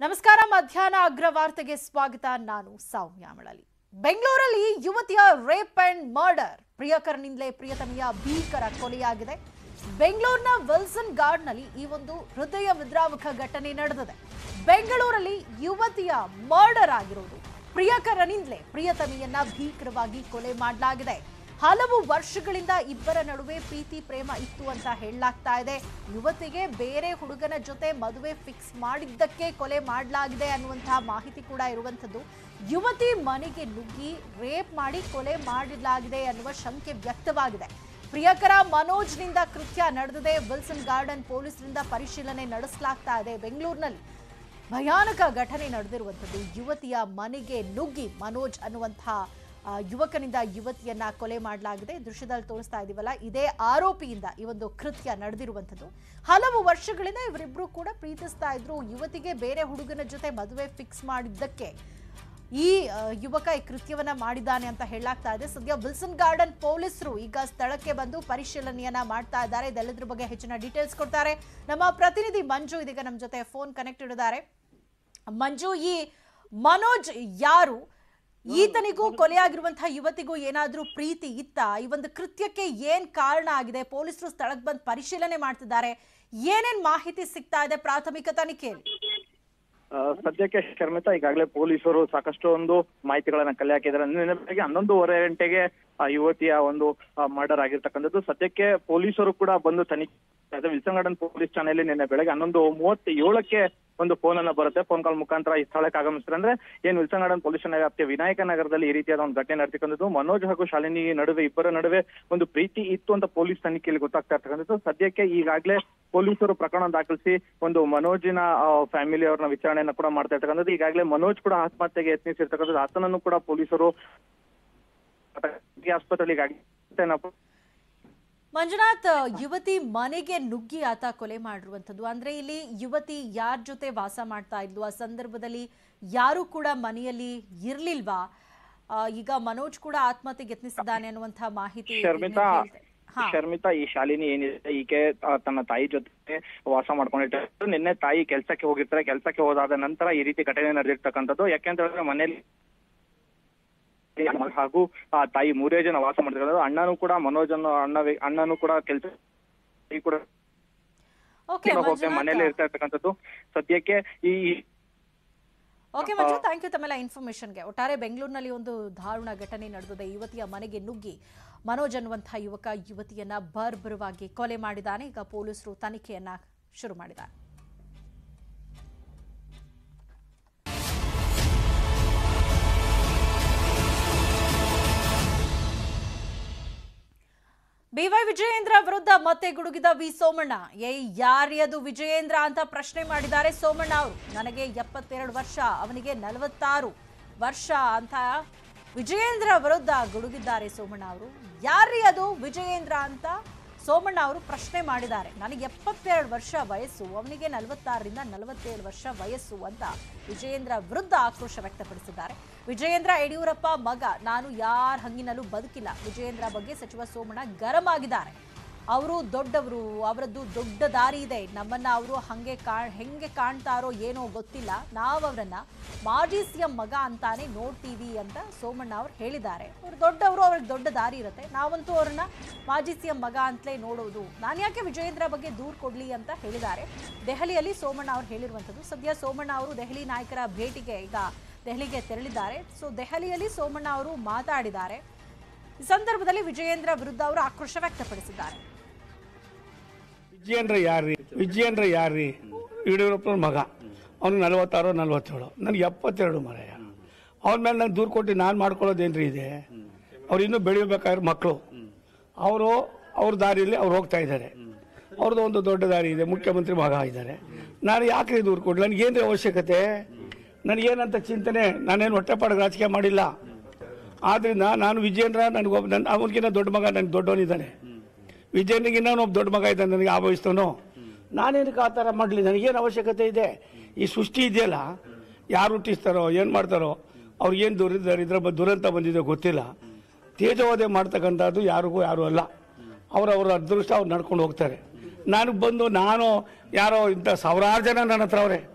ನಮಸ್ಕಾರ ಮಧ್ಯಾಹ್ನ ಅಗ್ರವಾರ್ತೆಗೆ ಸ್ವಾಗತ ನಾನು ಸೌಮ್ಯ ಮಳಲಿ ಬೆಂಗಳೂರಲ್ಲಿ ಯುವತಿಯ ರೇಪ್ ಅಂಡ್ ಮರ್ಡರ್ ಪ್ರಿಯಕರನಿಂದಲೇ ಪ್ರಿಯತಮೆಯ ಭೀಕರ ಕೊಲೆಯಾಗಿದೆ ಬೆಂಗಳೂರಿನ ವಿಲ್ಸನ್ ಗಾರ್ಡ್ನಲ್ಲಿ ಈ ಒಂದು ಹೃದಯ ವಿದ್ರಾವಕ ಘಟನೆ ನಡೆದಿದೆ ಬೆಂಗಳೂರಲ್ಲಿ ಯುವತಿಯ ಮರ್ಡರ್ ಆಗಿರೋದು ಪ್ರಿಯಕರನಿಂದಲೇ ಪ್ರಿಯತಮೆಯನ್ನ ಭೀಕರವಾಗಿ ಕೊಲೆ ಮಾಡಲಾಗಿದೆ ಹಲವು ವರ್ಷಗಳಿಂದ ಇಬ್ಬರ ನಡುವೆ ಪ್ರೀತಿ ಪ್ರೇಮ ಇತ್ತು ಅಂತ ಹೇಳಲಾಗ್ತಾ ಇದೆ ಯುವತಿಗೆ ಬೇರೆ ಹುಡುಗನ ಜೊತೆ ಮದುವೆ ಫಿಕ್ಸ್ ಮಾಡಿದ್ದಕ್ಕೆ ಕೊಲೆ ಮಾಡಲಾಗಿದೆ ಅನ್ನುವಂತಹ ಮಾಹಿತಿ ಕೂಡ ಇರುವಂಥದ್ದು ಯುವತಿ ಮನೆಗೆ ನುಗ್ಗಿ ರೇಪ್ ಮಾಡಿ ಕೊಲೆ ಮಾಡಲಾಗಿದೆ ಅನ್ನುವ ಶಂಕೆ ವ್ಯಕ್ತವಾಗಿದೆ ಪ್ರಿಯಕರ ಮನೋಜ್ನಿಂದ ಕೃತ್ಯ ನಡೆದಿದೆ ವಿಲ್ಸನ್ ಗಾರ್ಡನ್ ಪೊಲೀಸರಿಂದ ಪರಿಶೀಲನೆ ನಡೆಸಲಾಗ್ತಾ ಇದೆ ಬೆಂಗಳೂರಿನಲ್ಲಿ ಭಯಾನಕ ಘಟನೆ ನಡೆದಿರುವಂಥದ್ದು ಯುವತಿಯ ಮನೆಗೆ ನುಗ್ಗಿ ಮನೋಜ್ ಅನ್ನುವಂತಹ ಆ, ಯುವಕನಿಂದ ಯುವತಿಯನ್ನ ಕೊಲೆ ಮಾಡಲಾಗಿದೆ ದೃಶ್ಯದಲ್ಲಿ ತೋರಿಸ್ತಾ ಇದೀವಲ್ಲ ಇದೇ ಆರೋಪಿಯಿಂದ ಈ ಒಂದು ಕೃತ್ಯ ನಡೆದಿರುವಂಥದ್ದು ಹಲವು ವರ್ಷಗಳಿಂದ ಇವರಿಬ್ರು ಕೂಡ ಪ್ರೀತಿಸ್ತಾ ಇದ್ರು ಯುವತಿಗೆ ಬೇರೆ ಹುಡುಗನ ಜೊತೆ ಮದುವೆ ಫಿಕ್ಸ್ ಮಾಡಿದ್ದಕ್ಕೆ ಈ ಆ, ಯುವಕ ಈ ಕೃತ್ಯವನ್ನ ಮಾಡಿದ್ದಾನೆ ಅಂತ ಹೇಳಲಾಗ್ತಾ ಇದೆ ಸದ್ಯ ವಿಲ್ಸನ್ ಗಾರ್ಡನ್ ಪೊಲೀಸರು ಈಗ ಸ್ಥಳಕ್ಕೆ ಬಂದು ಪರಿಶೀಲನೆಯನ್ನ ಮಾಡ್ತಾ ಇದ್ದಾರೆ ಇದೆಲ್ಲದ್ರ ಬಗ್ಗೆ ಹೆಚ್ಚಿನ ಡೀಟೇಲ್ಸ್ ಕೊಡ್ತಾರೆ ನಮ್ಮ ಪ್ರತಿನಿಧಿ ಮಂಜು ಇದೀಗ ನಮ್ಮ ಜೊತೆ ಫೋನ್ ಕನೆಕ್ಟ್ ಇಡಿದ್ದಾರೆ ಮಂಜು ಈ ಮನೋಜ್ ಯಾರು ಈತನಿಗೂ ಕೊಲೆಯಾಗಿರುವಂತಹ ಯುವತಿಗೂ ಏನಾದ್ರೂ ಪ್ರೀತಿ ಇತ್ತ ಈ ಒಂದು ಕೃತ್ಯಕ್ಕೆ ಏನ್ ಕಾರಣ ಆಗಿದೆ ಪೊಲೀಸರು ಸ್ಥಳಕ್ಕೆ ಬಂದು ಪರಿಶೀಲನೆ ಮಾಡ್ತಿದ್ದಾರೆ ಏನೇನ್ ಮಾಹಿತಿ ಸಿಗ್ತಾ ಇದೆ ಪ್ರಾಥಮಿಕ ತನಿಖೆಯಲ್ಲಿ ಆ, ಸದ್ಯಕ್ಕೆ ಶರ್ಮಿತಾ ಈಗಾಗಲೇ ಪೊಲೀಸರು ಸಾಕಷ್ಟು ಒಂದು ಮಾಹಿತಿಗಳನ್ನ ಕಲೆ ಹಾಕಿದ್ದಾರೆ ನಿನ್ನೆ ಬೆಳಗ್ಗೆ ಹನ್ನೊಂದೂವರೆ ಗಂಟೆಗೆ ಆ ಯುವತಿಯ ಒಂದು ಮರ್ಡರ್ ಆಗಿರ್ತಕ್ಕಂಥದ್ದು ಸದ್ಯಕ್ಕೆ ಪೊಲೀಸರು ಕೂಡ ಬಂದು ತನಿಖೆ ಮಾಡ್ತಾ ಇದ್ದಾರೆ. ವಿಲ್ಸನ್ ಗಾರ್ಡನ್ ಪೊಲೀಸ್ ಠಾಣೆಯಲ್ಲಿ ನಿನ್ನೆ ಬೆಳಗ್ಗೆ ಹನ್ನೊಂದು ಮೂವತ್ತೇಳಕ್ಕೆ ಒಂದು ಫೋನ್ ಅನ್ನ ಬರುತ್ತೆ ಫೋನ್ ಕಾಲ್ ಮುಖಾಂತರ ಈ ಸ್ಥಳಕ್ಕೆ ಆಗಮಿಸ್ತಾರೆ ಅಂದ್ರೆ ಏನ್ ವಿಲ್ಸನ್ ಗಾರ್ಡನ್ ಪೊಲೀಸ್ ಠಾಣೆ ವ್ಯಾಪ್ತಿಯ ವಿನಾಯಕ ನಗರದಲ್ಲಿ ಈ ರೀತಿಯಾದ ಒಂದು ಘಟನೆ ನಡೆತಕ್ಕಂಥದ್ದು ಮನೋಜ್ ಹಾಗೂ ಶಾಲಿನಿ ನಡುವೆ ಇಬ್ಬರ ನಡುವೆ ಒಂದು ಪ್ರೀತಿ ಇತ್ತು ಅಂತ ಪೊಲೀಸ್ ತನಿಖೆಯಲ್ಲಿ ಗೊತ್ತಾಗ್ತಾ ಇರ್ತಕ್ಕಂಥದ್ದು ಸದ್ಯಕ್ಕೆ ಈಗಾಗಲೇ ಪೊಲೀಸರು ಪ್ರಕರಣ ದಾಖಲಿಸಿ ಒಂದು ಮನೋಜಿನ ಫ್ಯಾಮಿಲಿ ಅವ್ರನ್ನ ವಿಚಾರಣೆಯನ್ನ ಕೂಡ ಮಾಡ್ತಾ ಇರ್ತಕ್ಕಂಥದ್ದು ಈಗಾಗಲೇ ಮನೋಜ್ ಕೂಡ ಆತ್ಮಹತ್ಯೆಗೆ ಯತ್ನಿಸಿರ್ತಕ್ಕಂಥದ್ದು ಆತನನ್ನು ಕೂಡ ಪೊಲೀಸರು ಆಸ್ಪತ್ರೆಯಲ್ಲಿ ಈಗಾಗಲೇ ಮಂಜುನಾಥ್ ಯುವತಿ ಮನೆಗೆ ನುಗ್ಗಿ ಆತ ಕೊಲೆ ಮಾಡಿರುವಂಥದ್ದು ಅಂದ್ರೆ ಇಲ್ಲಿ ಯುವತಿ ಯಾರ ಜೊತೆ ವಾಸ ಮಾಡ್ತಾ ಇದ್ಲು ಆ ಸಂದರ್ಭದಲ್ಲಿ ಯಾರು ಕೂಡ ಮನೆಯಲ್ಲಿ ಇರ್ಲಿಲ್ವಾ ಆ, ಈಗ ಮನೋಜ್ ಕೂಡ ಆತ್ಮಹತ್ಯೆಗೆ ಯತ್ನಿಸಿದ್ದಾನೆ ಅನ್ನುವಂತಹ ಮಾಹಿತಿ ಶರ್ಮಿತಾ ಹೇಳ್ತೆ. ಹಾ ಶರ್ಮಿತಾ ಈ ಶಾಲಿನಿ ಏನಿದೆ ಈಕೆ ಆ, ತನ್ನ ತಾಯಿ ಜೊತೆ ವಾಸ ಮಾಡ್ಕೊಂಡಿರ್ತಾರೆ ನಿನ್ನೆ ತಾಯಿ ಕೆಲ್ಸಕ್ಕೆ ಹೋಗಿರ್ತಾರೆ ಕೆಲ್ಸಕ್ಕೆ ಹೋದಾದ ನಂತರ ಈ ರೀತಿ ಘಟನೆ ನಡೆದಿರ್ತಕ್ಕಂಥದ್ದು ಯಾಕೆಂತ ಹೇಳಿದ್ರೆ ಮನೇಲಿ ಹಾಗೂ ಆ ತಾಯಿ ಮೂರೇ ಜನ ವಾಸ ಮಾಡ್ತಿರೋದು ಅಣ್ಣನೂ ಕೂಡ ಮನೋಜ್ ಅನ್ನೋ ಅಣ್ಣ ಅಣ್ಣನೂ ಕೂಡ ಕೆಲಸ ಕೂಡ ಓಕೆ ಹೋಗಿ ಮನೇಲಿ ಮಂಜುನಾಥ್ ಇರ್ತಾ ಇರ್ತಕ್ಕಂಥದ್ದು ಸದ್ಯಕ್ಕೆ ಈ ಓಕೆ ಮಂಜು ಥ್ಯಾಂಕ್ ಯು ತಮ್ಮೆಲ್ಲ ಇನ್ಫಾರ್ಮೇಶನ್ಗೆ ಒಟ್ಟಾರೆ ಬೆಂಗಳೂರಿನಲ್ಲಿ ಒಂದು ದಾರುಣ ಘಟನೆ ನಡೆದಿದೆ ಯುವತಿಯ ಮನೆಗೆ ನುಗ್ಗಿ ಮನೋಜ್ ಅನ್ನುವಂತಹ ಯುವಕ ಯುವತಿಯನ್ನ ಬರ್ಬರವಾಗಿ ಕೊಲೆ ಮಾಡಿದ್ದಾನೆ ಈಗ ಪೊಲೀಸರು ತನಿಖೆಯನ್ನ ಶುರು ಮಾಡಿದ್ದಾರೆ ಬಿವೈ ವಿಜಯೇಂದ್ರ ವಿರುದ್ಧ ಮತ್ತೆ ಗುಡುಗಿದ ವಿ ಸೋಮಣ್ಣ ಏ ಯಾರ್ಯದು ವಿಜಯೇಂದ್ರ ಅಂತ ಪ್ರಶ್ನೆ ಮಾಡಿದ್ದಾರೆ ಸೋಮಣ್ಣ ಅವರು ನನಗೆ ಎಪ್ಪತ್ತೆರಡು ವರ್ಷ ಅವನಿಗೆ ನಲವತ್ತಾರು ವರ್ಷ ಅಂತ ವಿಜಯೇಂದ್ರ ವಿರುದ್ಧ ಗುಡುಗಿದ್ದಾರೆ ಸೋಮಣ್ಣ ಅವರು ಯಾರ್ರೀ ಅದು ವಿಜಯೇಂದ್ರ ಅಂತ ಸೋಮಣ್ಣ ಅವರು ಪ್ರಶ್ನೆ ಮಾಡಿದ್ದಾರೆ ನನಗೆ ಎಪ್ಪತ್ತೆರಡು ವರ್ಷ ವಯಸ್ಸು ಅವನಿಗೆ ನಲವತ್ತಾರರಿಂದ ನಲವತ್ತೇಳು ವರ್ಷ ವಯಸ್ಸು ಅಂತ ವಿಜಯೇಂದ್ರ ವಿರುದ್ಧ ಆಕ್ರೋಶ ವ್ಯಕ್ತಪಡಿಸಿದ್ದಾರೆ ವಿಜಯೇಂದ್ರ ಯಡಿಯೂರಪ್ಪ ಮಗ ನಾನು ಯಾರ ಹಂಗಿನಲ್ಲೂ ಬದುಕಿಲ್ಲ ವಿಜಯೇಂದ್ರ ಬಗ್ಗೆ ಸಚಿವ ಸೋಮಣ್ಣ ಗರಂ ಆಗಿದ್ದಾರೆ ಅವರು ದೊಡ್ಡವರು ಅವರದ್ದು ದೊಡ್ಡ ದಾರಿ ಇದೆ ನಮ್ಮನ್ನ ಅವರು ಹಂಗೆ ಕಾ ಹೆಂಗೆ ಕಾಣ್ತಾರೋ ಏನೋ ಗೊತ್ತಿಲ್ಲ ನಾವು ಅವರನ್ನ ಮಾಜಿ ಸಿಎಂ ಮಗ ಅಂತಾನೆ ನೋಡ್ತೀವಿ ಅಂತ ಸೋಮಣ್ಣ ಅವರು ಹೇಳಿದ್ದಾರೆ ಅವ್ರು ದೊಡ್ಡವರು ಅವ್ರಿಗೆ ದೊಡ್ಡ ದಾರಿ ಇರುತ್ತೆ ನಾವಂತೂ ಅವ್ರನ್ನ ಮಾಜಿ ಸಿಎಂ ಮಗ ಅಂತಲೇ ನೋಡೋದು ನಾನು ಯಾಕೆ ವಿಜಯೇಂದ್ರ ಬಗ್ಗೆ ದೂರು ಕೊಡ್ಲಿ ಅಂತ ಹೇಳಿದ್ದಾರೆ ದೆಹಲಿಯಲ್ಲಿ ಸೋಮಣ್ಣ ಅವರು ಹೇಳಿರುವಂಥದ್ದು ಸದ್ಯ ಸೋಮಣ್ಣ ಅವರು ದೆಹಲಿ ನಾಯಕರ ಭೇಟಿಗೆ ಈಗ ದೆಹಲಿಗೆ ತೆರಳಿದ್ದಾರೆ ಸೊ ದೆಹಲಿಯಲ್ಲಿ ಸೋಮಣ್ಣ ಅವರು ಮಾತಾಡಿದ್ದಾರೆ ಈ ಸಂದರ್ಭದಲ್ಲಿ ವಿಜಯೇಂದ್ರ ವಿರುದ್ಧ ಅವರು ಆಕ್ರೋಶ ವ್ಯಕ್ತಪಡಿಸಿದ್ದಾರೆ ವಿಜಯೇಂದ್ರ ಯಾರ್ರಿ ವಿಜಯೇಂದ್ರ ಯಾರ್ರಿ ಯಡಿಯೂರಪ್ಪನ ಮಗ ಅವ್ನು ನಲವತ್ತಾರು ನಲ್ವತ್ತೇಳು ನನಗೆ ಎಪ್ಪತ್ತೆರಡು ಮರಯ್ಯ ಅವನ ಮೇಲೆ ನಾನು ದೂರು ಕೊಟ್ಟು ನಾನು ಮಾಡ್ಕೊಳ್ಳೋದೇನ್ರಿ ಇದೆ ಅವ್ರು ಇನ್ನೂ ಬೆಳಿಬೇಕಾದ್ರೆ ಮಕ್ಕಳು ಅವರು ಅವ್ರ ದಾರಿಯಲ್ಲಿ ಅವ್ರು ಹೋಗ್ತಾ ಇದ್ದಾರೆ ಅವ್ರದ್ದು ಒಂದು ದೊಡ್ಡ ದಾರಿ ಇದೆ ಮುಖ್ಯಮಂತ್ರಿ ಮಗ ಇದ್ದಾರೆ ನಾನು ಯಾಕ್ರಿ ದೂರು ಕೊಡ್ಲಿ ನನಗೇನ್ರಿ ಅವಶ್ಯಕತೆ ನನಗೇನಂತ ಚಿಂತನೆ ನಾನೇನು ಹೊಟ್ಟೆಪಾಡಿಗೆ ರಾಜಕೀಯ ಮಾಡಿಲ್ಲ ಆದ್ರಿಂದ ನಾನು ವಿಜಯೇಂದ್ರ ನನಗೊಬ್ಬ ನನ್ನ ಅವನಿಗಿನ್ನ ದೊಡ್ಡ ಮಗ ನನಗೆ ದೊಡ್ಡವನಿದ್ದಾನೆ ವಿಜಯನಿಗೆ ಇನ್ನೊಬ್ಬ ದೊಡ್ಡ ಮಗ ಇದ್ದಾನೆ ನನಗೆ ಆ ವಯಸ್ಸವನು ನಾನೇನಕ್ಕೆ ಆ ಥರ ಮಾಡಲಿ ನನಗೇನು ಅವಶ್ಯಕತೆ ಇದೆ ಈ ಸೃಷ್ಟಿ ಇದೆಯಲ್ಲ ಯಾರು ಹುಟ್ಟಿಸ್ತಾರೋ ಏನು ಮಾಡ್ತಾರೋ ಅವ್ರಿಗೇನು ದುರಿದ್ದಾರೆ ಇದ್ರ ಬಗ್ಗೆ ದುರಂತ ಬಂದಿದೆ ಗೊತ್ತಿಲ್ಲ ತೇಜೋವಧೆ ಮಾಡ್ತಕ್ಕಂಥದ್ದು ಯಾರಿಗೂ ಯಾರು ಅಲ್ಲ ಅವರವರ ಅದೃಷ್ಟ ಅವ್ರು ನಡ್ಕೊಂಡು ಹೋಗ್ತಾರೆ ನನಗೆ ಬಂದು ನಾನು ಯಾರೋ ಇಂಥ ಸಾವಿರಾರು ಜನ ನನ್ನ ಹತ್ರ ಅವರೇ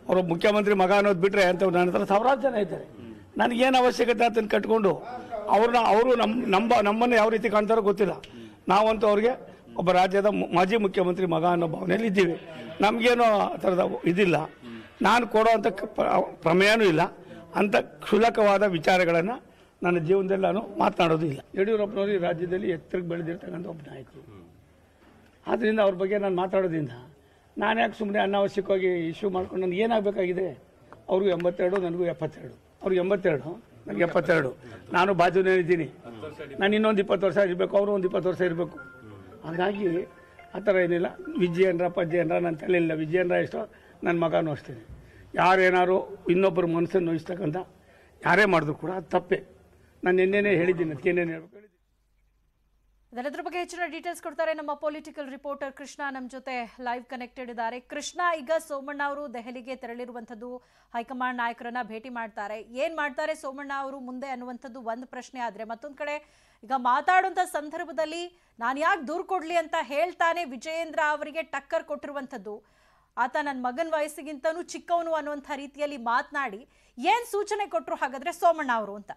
ಅವರು ಮುಖ್ಯಮಂತ್ರಿ ಮಗ ಅನ್ನೋದು ಬಿಟ್ರೆ ಅಂತ ನನ್ನ ಹತ್ರ ಸಾವಿರಾರು ಜನ ಇದ್ದಾರೆ ನನಗೇನು ಅವಶ್ಯಕತೆ ಅದನ್ನು ಕಟ್ಕೊಂಡು ಅವ್ರನ್ನ ಅವರು ನಮ್ಮ ನಮ್ಮ ನಮ್ಮನ್ನು ಯಾವ ರೀತಿ ಕಾಣ್ತಾರೋ ಗೊತ್ತಿಲ್ಲ ನಾವಂತೂ ಅವ್ರಿಗೆ ಒಬ್ಬ ರಾಜ್ಯದ ಮು- ಮಾಜಿ ಮುಖ್ಯಮಂತ್ರಿ ಮಗ ಅನ್ನೋ ಭಾವನೆಯಲ್ಲಿ ಇದ್ದೀವಿ ನಮಗೇನೋ ಆ ಥರದ ಇದಿಲ್ಲ ನಾನು ಕೊಡೋವಂಥ ಪ್ರಮೇಯನೂ ಇಲ್ಲ ಅಂಥ ಕ್ಷುಲ್ಲಕವಾದ ವಿಚಾರಗಳನ್ನು ನನ್ನ ಜೀವನದಲ್ಲಿ ನಾನು ಮಾತನಾಡೋದು ಇಲ್ಲ ಯಡಿಯೂರಪ್ಪನವರು ಈ ರಾಜ್ಯದಲ್ಲಿ ಎತ್ತರಕ್ಕೆ ಬೆಳೆದಿರ್ತಕ್ಕಂಥ ಒಬ್ಬ ನಾಯಕರು ಆದ್ದರಿಂದ ಅವ್ರ ಬಗ್ಗೆ ನಾನು ಮಾತಾಡೋದ್ರಿಂದ ನಾನು ಯಾಕೆ ಸುಮ್ಮನೆ ಅನಾವಶ್ಯಕವಾಗಿ ಇಶ್ಯೂ ಮಾಡ್ಕೊಂಡು ನನಗೆ ಏನಾಗಬೇಕಾಗಿದೆ ಅವ್ರಿಗೂ ಎಂಬತ್ತೆರಡು ನನಗೂ ಎಪ್ಪತ್ತೆರಡು ಅವ್ರಿಗೆ ಎಂಬತ್ತೆರಡು ನನಗೆ ಎಪ್ಪತ್ತೆರಡು ನಾನು ಬಾಜುನೇ ಇದ್ದೀನಿ ನಾನು ಇನ್ನೊಂದು ಇಪ್ಪತ್ತು ವರ್ಷ ಇರಬೇಕು ಅವರು ಒಂದು ಇಪ್ಪತ್ತು ವರ್ಷ ಇರಬೇಕು ಹಾಗಾಗಿ ಆ ಥರ ಏನಿಲ್ಲ ವಿಜಯೇಂದ್ರ ಪಜ್ಜೇಂದ್ರ ನನ್ನ ತಲೆಯಿಲ್ಲ ವಿಜಯೇಂದ್ರ ಎಷ್ಟೋ ನನ್ನ ಮಗನೂ ಅಷ್ಟೇ ಯಾರೇನಾರು ಇನ್ನೊಬ್ಬರ ಮನಸ್ಸನ್ನು ನೋಯಿಸ್ತಕ್ಕಂಥ ಯಾರೇ ಮಾಡಿದ್ರು ಕೂಡ ಅದು ತಪ್ಪೇ ನಾನು ನಿನ್ನೆನೇ ಹೇಳಿದ್ದೀನಿ ಅದಕ್ಕೇನೇನು ಹೇಳ್ಬೇಕು ಹೇಳಿದ್ದೀನಿ. ಇದೆಲ್ಲದ್ರ ಬಗ್ಗೆ ಹೆಚ್ಚಿನ ಡೀಟೇಲ್ಸ್ ಕೊಡ್ತಾರೆ ನಮ್ಮ ಪೊಲಿಟಿಕಲ್ ರಿಪೋರ್ಟರ್ ಕೃಷ್ಣ ನಮ್ಮ ಜೊತೆ ಲೈವ್ ಕನೆಕ್ಟೆಡ್ ಇದ್ದಾರೆ ಕೃಷ್ಣ ಈಗ ಸೋಮಣ್ಣ ಅವರು ದೆಹಲಿಗೆ ತೆರಳಿರುವಂಥದ್ದು ಹೈಕಮಾಂಡ್ ನಾಯಕರನ್ನ ಭೇಟಿ ಮಾಡ್ತಾರೆ ಏನ್ ಮಾಡ್ತಾರೆ ಸೋಮಣ್ಣ ಅವರು ಮುಂದೆ ಅನ್ನುವಂಥದ್ದು ಒಂದು ಪ್ರಶ್ನೆ ಆದ್ರೆ ಮತ್ತೊಂದ್ ಕಡೆ ಈಗ ಮಾತಾಡುವಂತ ಸಂದರ್ಭದಲ್ಲಿ ನಾನು ಯಾಕೆ ದೂರು ಕೊಡ್ಲಿ ಅಂತ ಹೇಳ್ತಾನೆ ವಿಜಯೇಂದ್ರ ಅವರಿಗೆ ಟಕ್ಕರ್ ಕೊಟ್ಟಿರುವಂಥದ್ದು ಆತ ನನ್ನ ಮಗನ ವಯಸ್ಸಿಗಿಂತನೂ ಚಿಕ್ಕವನು ಅನ್ನುವಂಥ ರೀತಿಯಲ್ಲಿ ಮಾತನಾಡಿ ಏನ್ ಸೂಚನೆ ಕೊಟ್ಟರು ಹಾಗಾದ್ರೆ ಸೋಮಣ್ಣ ಅವರು ಅಂತ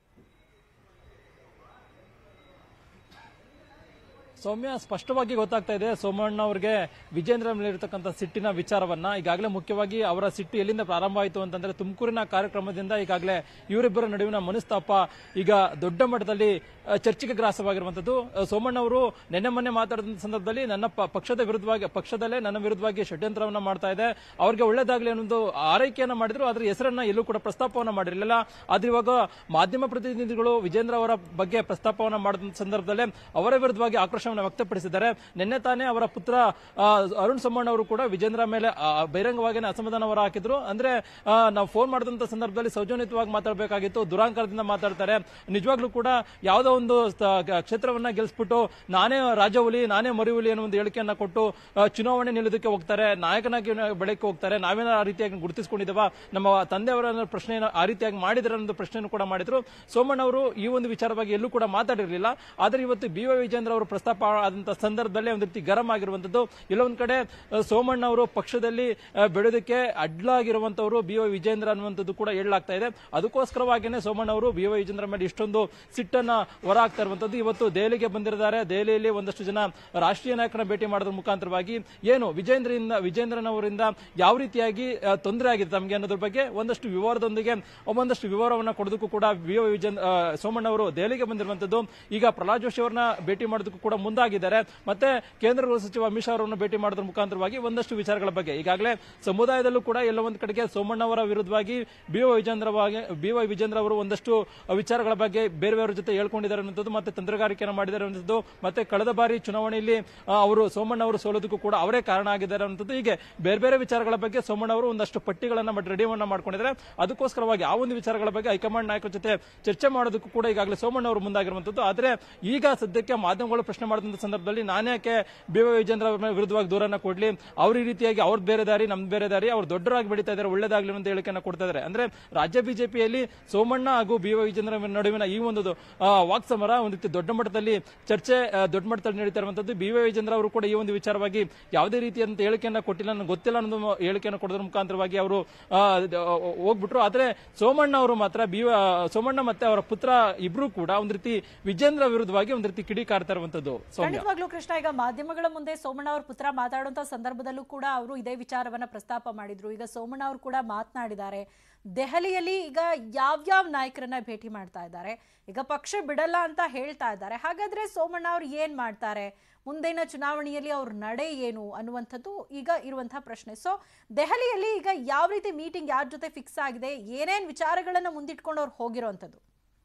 ಸೌಮ್ಯ ಸ್ಪಷ್ಟವಾಗಿ ಗೊತ್ತಾಗ್ತಾ ಇದೆ ಸೋಮಣ್ಣ ಅವರಿಗೆ ವಿಜೇಂದ್ರ ಮೇಲಿರ್ತಕ್ಕಂಥ ಸಿಟ್ಟಿನ ವಿಚಾರವನ್ನ ಈಗಾಗಲೇ ಮುಖ್ಯವಾಗಿ ಅವರ ಸಿಟ್ಟು ಎಲ್ಲಿಂದ ಪ್ರಾರಂಭ ಆಯಿತು ಅಂತಂದ್ರೆ ತುಮಕೂರಿನ ಕಾರ್ಯಕ್ರಮದಿಂದ ಈಗಾಗಲೇ ಇವರಿಬ್ಬರ ನಡುವಿನ ಮನಸ್ತಾಪ ಈಗ ದೊಡ್ಡ ಮಟ್ಟದಲ್ಲಿ ಅಹ್, ಚರ್ಚೆಗೆ ಗ್ರಾಸವಾಗಿರುವಂತದ್ದು ಅಹ್, ಸೋಮಣ್ಣ ಅವರು ನಿನ್ನೆ ಮೊನ್ನೆ ಮಾತಾಡಿದ ಸಂದರ್ಭದಲ್ಲಿ ನನ್ನ ಪ- ಪಕ್ಷದ ವಿರುದ್ಧವಾಗಿ ಪಕ್ಷದಲ್ಲೇ ನನ್ನ ವಿರುದ್ಧವಾಗಿ ಷಡ್ಯಂತ್ರವನ್ನ ಮಾಡ್ತಾ ಇದೆ ಅವ್ರಿಗೆ ಒಳ್ಳೇದಾಗ್ಲಿ ಅನ್ನೋದು ಆರೈಕೆಯನ್ನ ಮಾಡಿದ್ರು ಆದ್ರೆ ಹೆಸರನ್ನ ಎಲ್ಲೂ ಕೂಡ ಪ್ರಸ್ತಾಪವನ್ನ ಮಾಡಿರಲಿಲ್ಲ ಆದ್ರೆ ಇವಾಗ ಮಾಧ್ಯಮ ಪ್ರತಿನಿಧಿಗಳು ವಿಜೇಂದ್ರ ಅವರ ಬಗ್ಗೆ ಪ್ರಸ್ತಾಪವನ್ನ ಮಾಡಿದ ಸಂದರ್ಭದಲ್ಲೇ ಅವರ ವಿರುದ್ಧವಾಗಿ ಆಕ್ರೋಶವನ್ನು ವ್ಯಕ್ತಪಡಿಸಿದ್ದಾರೆ ನಿನ್ನೆ ತಾನೇ ಅವರ ಪುತ್ರ ಆ, ಅರುಣ್ ಸೋಮಣ್ಣ ಅವರು ಕೂಡ ವಿಜೇಂದ್ರ ಮೇಲೆ ಆ, ಬಹಿರಂಗವಾಗಿ ಅಸಮಾಧಾನ ಹೊರ ಹಾಕಿದ್ರು ಅಂದ್ರೆ ಆ, ನಾವು ಫೋನ್ ಮಾಡಿದಂತ ಸಂದರ್ಭದಲ್ಲಿ ಸೌಜನ್ಯಯುತವಾಗಿ ಮಾತಾಡಬೇಕಾಗಿತ್ತು ದುರಾಂಕಾರದಿಂದ ಮಾತಾಡ್ತಾರೆ ನಿಜವಾಗ್ಲೂ ಕೂಡ ಯಾವುದೋ ಒಂದು ಸ- ಕ್ಷೇತ್ರವನ್ನ ಗೆಲ್ಸ್ಬಿಟ್ಟು ನಾನೇ ರಾಜಹುಲಿ ನಾನೇ ಮರಿಹುಲಿ ಅನ್ನೋ ಒಂದು ಹೇಳಿಕೆಯನ್ನ ಕೊಟ್ಟು ಆ, ಚುನಾವಣೆ ನಿಲ್ಲೋದಕ್ಕೆ ಹೋಗ್ತಾರೆ ನಾಯಕನಾಗಿ ಬೆಳಕ್ಕೆ ಹೋಗ್ತಾರೆ ನಾವೇನ ಆ ರೀತಿಯಾಗಿ ಗುರುತಿಸ್ಕೊಂಡಿದ್ದೇವ ನಮ್ಮ ತಂದೆಯವರ ಪ್ರಶ್ನೆ ಆ ರೀತಿಯಾಗಿ ಮಾಡಿದ್ರೆ ಅನ್ನೋದು ಪ್ರಶ್ನೆಯನ್ನು ಕೂಡ ಮಾಡಿದ್ರು ಸೋಮಣ್ಣ ಅವರು ಈ ಒಂದು ವಿಚಾರವಾಗಿ ಎಲ್ಲೂ ಕೂಡ ಮಾತಾಡಿರಲಿಲ್ಲ ಆದ್ರೆ ಇವತ್ತು ಬಿ ವೈ ವಿಜೇಂದ್ರ ಅವರು ಪ್ರಸ್ತಾಪ ಆದಂತ ಸಂದರ್ಭದಲ್ಲಿ ಒಂದು ರೀತಿ ಗರಂ ಆಗಿರುವಂತದ್ದು ಎಲ್ಲೊಂದ್ ಕಡೆ ಆ, ಸೋಮಣ್ಣ ಅವರು ಪಕ್ಷದಲ್ಲಿ ಆ, ಬೆಳೆಯೋದಕ್ಕೆ ಅಡ್ಲಾಗಿರುವಂತವರು ಬಿ ವೈ ವಿಜೇಂದ್ರ ಅನ್ನುವಂಥದ್ದು ಕೂಡ ಹೇಳಲಾಗ್ತಾ ಇದೆ ಅದಕ್ಕೋಸ್ಕರವಾಗಿಯೇ ಸೋಮಣ್ಣ ಅವರು ಬಿ ವೈ ವಿಜೇಂದ್ರ ಮೇಲೆ ಇಷ್ಟೊಂದು ಸಿಟ್ಟನ್ನ ಹೊರ ಹಾಕ್ತಾ ಇರುವಂತದ್ದು ಇವತ್ತು ದೆಹಲಿಗೆ ಬಂದಿದ್ದಾರೆ ದೆಹಲಿಯಲ್ಲಿ ಒಂದಷ್ಟು ಜನ ರಾಷ್ಟ್ರೀಯ ನಾಯಕರನ್ನ ಭೇಟಿ ಮಾಡೋದ್ರ ಮುಖಾಂತರವಾಗಿ ಏನು ವಿಜೇಂದ್ರದಿಂದ ವಿಜೇಂದ್ರನವರಿಂದ ಯಾವ ರೀತಿಯಾಗಿ ಆ, ತೊಂದರೆ ಆಗಿದೆ ತಮಗೆ ಅನ್ನೋದ್ರ ಬಗ್ಗೆ ಒಂದಷ್ಟು ವಿವರದೊಂದಿಗೆ ಒಂದಷ್ಟು ವಿವರವನ್ನ ಕೊಡೋದಕ್ಕೂ ಕೂಡ ವಿ ಒ ವಿಜೇಂದ್ರ ಆ, ಸೋಮಣ್ಣ ಅವರು ದೆಹಲಿಗೆ ಬಂದಿರುವಂತದ್ದು ಈಗ ಪ್ರಹ್ಲಾದ್ ಜೋಶಿ ಅವರನ್ನ ಭೇಟಿ ಮಾಡೋದಕ್ಕೂ ಕೂಡ ಮುಂದಾಗಿದ್ದಾರೆ ಮತ್ತೆ ಕೇಂದ್ರ ಗೃಹ ಸಚಿವ ಅಮಿತ್ ಶಾ ಅವರನ್ನು ಭೇಟಿ ಮಾಡೋದ್ರ ಮುಖಾಂತರವಾಗಿ ಒಂದಷ್ಟು ವಿಚಾರಗಳ ಬಗ್ಗೆ ಈಗಾಗಲೇ ಸಮುದಾಯದಲ್ಲೂ ಕೂಡ ಎಲ್ಲ ಒಂದ್ ಕಡೆಗೆ ಸೋಮಣ್ಣ ಅವರ ವಿರುದ್ಧವಾಗಿ B Y Vijayendra B Y Vijayendra ಅವರು ಒಂದಷ್ಟು ವಿಚಾರಗಳ ಬಗ್ಗೆ ಬೇರೆ ಬೇರೆ ಜೊತೆ ಹೇಳ್ಕೊಂಡಿದ್ದಾರೆ ಅನ್ನೋದು ಮತ್ತೆ ತಂತ್ರಗಾರಿಕೆಯನ್ನು ಮಾಡಿದ್ದಾರೆ ಅನ್ನೋದು ಮತ್ತೆ ಕಳೆದ ಬಾರಿ ಚುನಾವಣೆಯಲ್ಲಿ ಆ, ಅವರು ಸೋಮಣ್ಣ ಅವರು ಸೋಲೋದಕ್ಕೂ ಕೂಡ ಅವರೇ ಕಾರಣ ಆಗಿದ್ದಾರೆ ಅನ್ನೋದು ಹೀಗೆ ಬೇರೆ ಬೇರೆ ವಿಚಾರಗಳ ಬಗ್ಗೆ ಸೋಮಣ್ಣ ಅವರು ಒಂದಷ್ಟು ಪಟ್ಟಿಗಳನ್ನ ರೆಡಿಯನ್ನ ಮಾಡ್ಕೊಂಡಿದ್ದಾರೆ ಅದಕ್ಕೋಸ್ಕರವಾಗಿ ಆ ಒಂದು ವಿಚಾರಗಳ ಬಗ್ಗೆ ಹೈಕಮಾಂಡ್ ನಾಯಕರ ಜೊತೆ ಚರ್ಚೆ ಮಾಡೋದಕ್ಕೂ ಕೂಡ ಈಗಾಗಲೇ ಸೋಮಣ್ಣ ಅವರು ಮುಂದಾಗಿರುವಂತದ್ದು ಆದ್ರೆ ಈಗ ಸದ್ಯಕ್ಕೆ ಮಾಧ್ಯಮಗಳು ಪ್ರಶ್ನೆ ಮಾಡಿದಂತ ಸಂದರ್ಭದಲ್ಲಿ ನಾನ್ಯಾಕೆ ಬಿ ವೈ ವಿಜೇಂದ್ರ ಅವರ ವಿರುದ್ಧವಾಗಿ ದೂರನ್ನ ಕೊಡ್ಲಿ ಅವ್ರ ಈ ರೀತಿಯಾಗಿ ಅವ್ರದ್ದು ಬೇರೆ ದಾರಿ ನಮ್ದು ಬೇರೆ ದಾರಿ ಅವ್ರು ದೊಡ್ಡರಾಗಿ ಬೆಳೀತಾ ಇದ್ದಾರೆ ಒಳ್ಳೇದಾಗ್ಲಿ ಅಂತ ಹೇಳಿಕೆಯನ್ನ ಕೊಡ್ತಾ ಇದ್ದಾರೆ ಅಂದ್ರೆ ರಾಜ್ಯ ಬಿಜೆಪಿಯಲ್ಲಿ ಸೋಮಣ್ಣ ಹಾಗೂ ಬಿ ವೈ ವಿಜೇಂದ್ರ ನಡುವಿನ ಈ ಒಂದು ಆ, ವಾಕ್ಸಮರ ಒಂದು ರೀತಿ ದೊಡ್ಡ ಮಟ್ಟದಲ್ಲಿ ಚರ್ಚೆ ಆ, ದೊಡ್ಡ ಮಟ್ಟದಲ್ಲಿ ನಡೀತಾ ಇರುವಂತದ್ದು ಬಿ ವೈ ವಿಜೇಂದ್ರ ಅವರು ಕೂಡ ಈ ಒಂದು ವಿಚಾರವಾಗಿ ಯಾವುದೇ ರೀತಿಯಂತ ಹೇಳಿಕೆಯನ್ನ ಕೊಟ್ಟಿಲ್ಲ ನನಗೆ ಗೊತ್ತಿಲ್ಲ ಅನ್ನೋದು ಹೇಳಿಕೆಯನ್ನು ಕೊಡೋದ್ರ ಮುಖಾಂತರವಾಗಿ ಅವರು ಆ, ದ- ಹೋಗ್ಬಿಟ್ರು ಆದ್ರೆ ಸೋಮಣ್ಣ ಅವರು ಮಾತ್ರ ಬಿ ಸೋಮಣ್ಣ ಮತ್ತೆ ಅವರ ಪುತ್ರ ಇಬ್ರು ಕೂಡ ಒಂದು ರೀತಿ ವಿಜೇಂದ್ರ ವಿರುದ್ಧವಾಗಿ ಒಂದು ರೀತಿ ಕಿಡಿಕಾರ್ತಾ ಇರುವಂತದ್ದು ಸೌಮ್ಯ ಖಂಡಿತವಾಗ್ಲೂ ಕೃಷ್ಣ ಈಗ ಮಾಧ್ಯಮಗಳ ಮುಂದೆ ಸೋಮಣ್ಣ ಅವ್ರ ಪುತ್ರ ಮಾತಾಡುವಂತ ಸಂದರ್ಭದಲ್ಲೂ ಕೂಡ ಅವರು ಇದೇ ವಿಚಾರವನ್ನ ಪ್ರಸ್ತಾಪ ಮಾಡಿದ್ರು ಈಗ ಸೋಮಣ್ಣ ಅವರು ಕೂಡ ಮಾತನಾಡಿದ್ದಾರೆ ದೆಹಲಿಯಲ್ಲಿ ಈಗ ಯಾವ್ಯಾವ ನಾಯಕರನ್ನ ಭೇಟಿ ಮಾಡ್ತಾ ಇದ್ದಾರೆ ಈಗ ಪಕ್ಷ ಬಿಡಲ್ಲ ಅಂತ ಹೇಳ್ತಾ ಇದ್ದಾರೆ ಹಾಗಾದ್ರೆ ಸೋಮಣ್ಣ ಅವ್ರು ಏನ್ ಮಾಡ್ತಾರೆ ಮುಂದಿನ ಚುನಾವಣೆಯಲ್ಲಿ ಅವ್ರ ನಡೆ ಏನು ಅನ್ನುವಂಥದ್ದು ಈಗ ಇರುವಂತಹ ಪ್ರಶ್ನೆ ಸೊ ದೆಹಲಿಯಲ್ಲಿ ಈಗ ಯಾವ ರೀತಿ ಮೀಟಿಂಗ್ ಯಾರ ಜೊತೆ ಫಿಕ್ಸ್ ಆಗಿದೆ ಏನೇನ್ ವಿಚಾರಗಳನ್ನ ಮುಂದಿಟ್ಕೊಂಡು ಅವ್ರು ಹೋಗಿರುವಂಥದ್ದು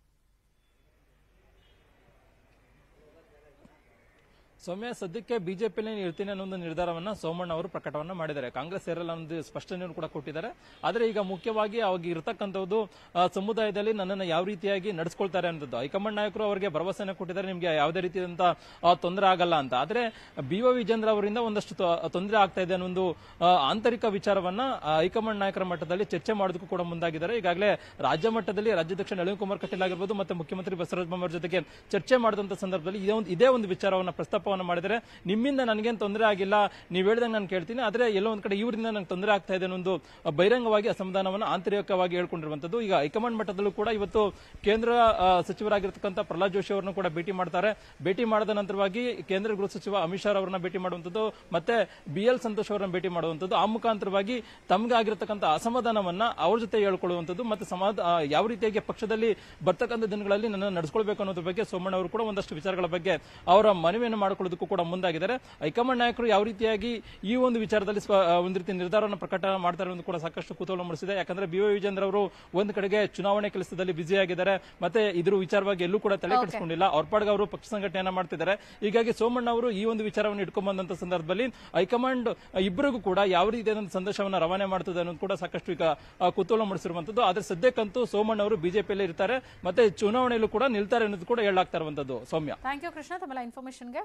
ಸೌಮ್ಯ ಸದ್ಯಕ್ಕೆ ಬಿಜೆಪಿಯಲ್ಲಿ ಇರ್ತೀನಿ ಅನ್ನೋ ಒಂದು ನಿರ್ಧಾರವನ್ನ ಸೋಮಣ್ಣ ಅವರು ಪ್ರಕಟವನ್ನ ಮಾಡಿದ್ದಾರೆ ಕಾಂಗ್ರೆಸ್ ಸೇರಲ್ಲ ಅನ್ನೋದು ಸ್ಪಷ್ಟನೆಯನ್ನು ಕೂಡ ಕೊಟ್ಟಿದ್ದಾರೆ ಆದ್ರೆ ಈಗ ಮುಖ್ಯವಾಗಿ ಅವಾಗ ಇರತಕ್ಕಂಥದ್ದು ಆ, ಸಮುದಾಯದಲ್ಲಿ ನನ್ನನ್ನು ಯಾವ ರೀತಿಯಾಗಿ ನಡೆಸ್ಕೊಳ್ತಾರೆ ಅನ್ನೋದು ಹೈಕಮಾಂಡ್ ನಾಯಕರು ಅವರಿಗೆ ಭರವಸೆನ ಕೊಟ್ಟಿದ್ದಾರೆ ನಿಮಗೆ ಯಾವುದೇ ರೀತಿಯಾದಂತ ಆ, ತೊಂದರೆ ಆಗಲ್ಲ ಅಂತ ಆದ್ರೆ ಬಿ ವೈ ವಿಜೇಂದ್ರ ಅವರಿಂದ ಒಂದಷ್ಟು ತೊ- ತೊಂದರೆ ಆಗ್ತಾ ಇದೆ ಅನ್ನೋ ಒಂದು ಆ, ಆಂತರಿಕ ವಿಚಾರವನ್ನ ಆ, ಹೈಕಮಾಂಡ್ ನಾಯಕರ ಮಟ್ಟದಲ್ಲಿ ಚರ್ಚೆ ಮಾಡೋದಕ್ಕೂ ಕೂಡ ಮುಂದಾಗಿದ್ದಾರೆ ಈಗಾಗಲೇ ರಾಜ್ಯ ಮಟ್ಟದಲ್ಲಿ ರಾಜ್ಯಾಧ್ಯಕ್ಷ ನಳಿನ್ ಕುಮಾರ್ ಕಟೀಲ್ ಆಗಿರ್ಬೋದು ಮತ್ತೆ ಮುಖ್ಯಮಂತ್ರಿ ಬಸವರಾಜ ಬೊಮ್ಮಾಯಿ ಜೊತೆಗೆ ಚರ್ಚೆ ಮಾಡಿದಂತ ಸಂದರ್ಭದಲ್ಲಿ ಇದೇ ಒಂದು ಇದೇ ಒಂದು ವಿಚಾರವನ್ನ ಪ್ರಸ್ತಾಪವನ್ನ ವಿಚಾರವನ್ನು ಮಾಡಿದರೆ ನಿಮ್ಮಿಂದ ನನಗೇನು ತೊಂದರೆ ಆಗಿಲ್ಲ ನೀವು ಹೇಳ್ದಂಗೆ ನಾನು ಕೇಳ್ತೀನಿ ಆದರೆ ಎಲ್ಲೋ ಒಂದ್ ಕಡೆ ಇವರಿಂದ ನಂಗೆ ತೊಂದರೆ ಆಗ್ತಾ ಇದೆ ಅನ್ನೋ ಒಂದು ಬಹಿರಂಗವಾಗಿ ಅಸಮಾಧಾನವನ್ನು ಆಂತರಿಕವಾಗಿ ಹೇಳ್ಕೊಂಡಿರುವಂತದ್ದು ಈಗ ಹೈಕಮಾಂಡ್ ಮಟ್ಟದಲ್ಲೂ ಕೂಡ ಇವತ್ತು ಕೇಂದ್ರ ಆ, ಸಚಿವರಾಗಿರ್ತಕ್ಕಂಥ ಪ್ರಹ್ಲಾದ್ ಜೋಶಿ ಅವರನ್ನು ಕೂಡ ಭೇಟಿ ಮಾಡ್ತಾರೆ ಭೇಟಿ ಮಾಡಿದ ನಂತರವಾಗಿ ಕೇಂದ್ರ ಗೃಹ ಸಚಿವ ಅಮಿತ್ ಶಾ ಅವರನ್ನ ಭೇಟಿ ಮಾಡುವಂತದ್ದು ಮತ್ತೆ ಬಿ ಎಲ್ ಸಂತೋಷ್ ಅವರನ್ನ ಭೇಟಿ ಮಾಡುವಂತದ್ದು ಆ ಮುಖಾಂತರವಾಗಿ ತಮ್ಗೆ ಆಗಿರತಕ್ಕಂಥ ಅಸಮಾಧಾನವನ್ನ ಅವ್ರ ಜೊತೆ ಹೇಳ್ಕೊಳ್ಳುವಂತದ್ದು ಮತ್ತೆ ಸಮಾಧ ಆ, ಯಾವ ರೀತಿಯಾಗಿ ಪಕ್ಷದಲ್ಲಿ ಬರ್ತಕ್ಕಂಥ ದಿನಗಳಲ್ಲಿ ನನ್ನ ನಡೆಸ್ಕೊಳ್ಬೇಕು ಅನ್ನೋದ್ರ ಬಗ್ಗೆ ಸೋಮಣ್ಣ ಅವರು ಕೂಡ ಒಂದಷ್ಟು ವಿಚಾರಗಳ ಬಗ್ಗೆ ಅವರ ಮನವಿಯನ್ನು ಮಾಡಿಕೊಳ್ಳೋದಕ್ಕೂ ಕೂಡ ಮುಂದಾಗಿದ್ದಾರೆ ಹೈಕಮಾಂಡ್ ನಾಯಕರು ಯಾವ ರೀತಿಯಾಗಿ ಈ ಒಂದು ವಿಚಾರದಲ್ಲಿ ಸ್ವ- ಆ, ಒಂದು ರೀತಿ ನಿರ್ಧಾರವನ್ನು ಪ್ರಕಟ ಮಾಡ್ತಾರೆ ಅನ್ನೋದು ಕೂಡ ಸಾಕಷ್ಟು ಕುತೂಹಲ ಮೂಡಿಸಿದೆ ಯಾಕಂದ್ರೆ ಬಿ ವೈ ವಿಜೇಂದ್ರ ಅವರು ಒಂದು ಕಡೆಗೆ ಚುನಾವಣೆ ಕೆಲಸದಲ್ಲಿ ಬ್ಯುಸಿ ಆಗಿದ್ದಾರೆ ಮತ್ತೆ ಇದ್ರ ವಿಚಾರವಾಗಿ ಎಲ್ಲೂ ಕೂಡ ತಲೆ ಕೆಡಿಸ್ಕೊಂಡಿಲ್ಲ ಅವ್ರ ಪಾಡ್ಗೆ ಅವರು ಪಕ್ಷ ಸಂಘಟನೆಯನ್ನ ಮಾಡ್ತಿದ್ದಾರೆ ಹೀಗಾಗಿ ಸೋಮಣ್ಣ ಅವರು ಈ ಒಂದು ವಿಚಾರವನ್ನು ಇಟ್ಕೊಂಡ್ ಬಂದಂತ ಸಂದರ್ಭದಲ್ಲಿ ಹೈಕಮಾಂಡ್ ಇಬ್ಬರಿಗೂ ಕೂಡ ಯಾವ ರೀತಿಯಾದ ಸಂದೇಶವನ್ನು ರವಾನೆ ಮಾಡ್ತದೆ ಅನ್ನೋದು ಕೂಡ ಸಾಕಷ್ಟು ಈಗ ಆ, ಕುತೂಹಲ ಮೂಡಿಸಿರುವಂತದ್ದು ಆದ್ರೆ ಸದ್ಯಕ್ಕಂತೂ ಸೋಮಣ್ಣ ಅವರು ಬಿಜೆಪಿಯಲ್ಲೇ ಇರ್ತಾರೆ ಮತ್ತೆ ಚುನಾವಣೆಯಲ್ಲೂ ಕೂಡ ನಿಲ್ತಾರೆ ಅನ್ನೋದು ಕೂಡ ಹೇಳಾಗ್ತಾ ಇರುವಂತದ್ದು ಸೌಮ್ಯ ಥ್ಯಾಂಕ್ ಯು ಕೃಷ್ಣ ತಮ್ಮೆಲ್ಲ ಇನ್ಫಾರ್ಮೇಶನ್ಗೆ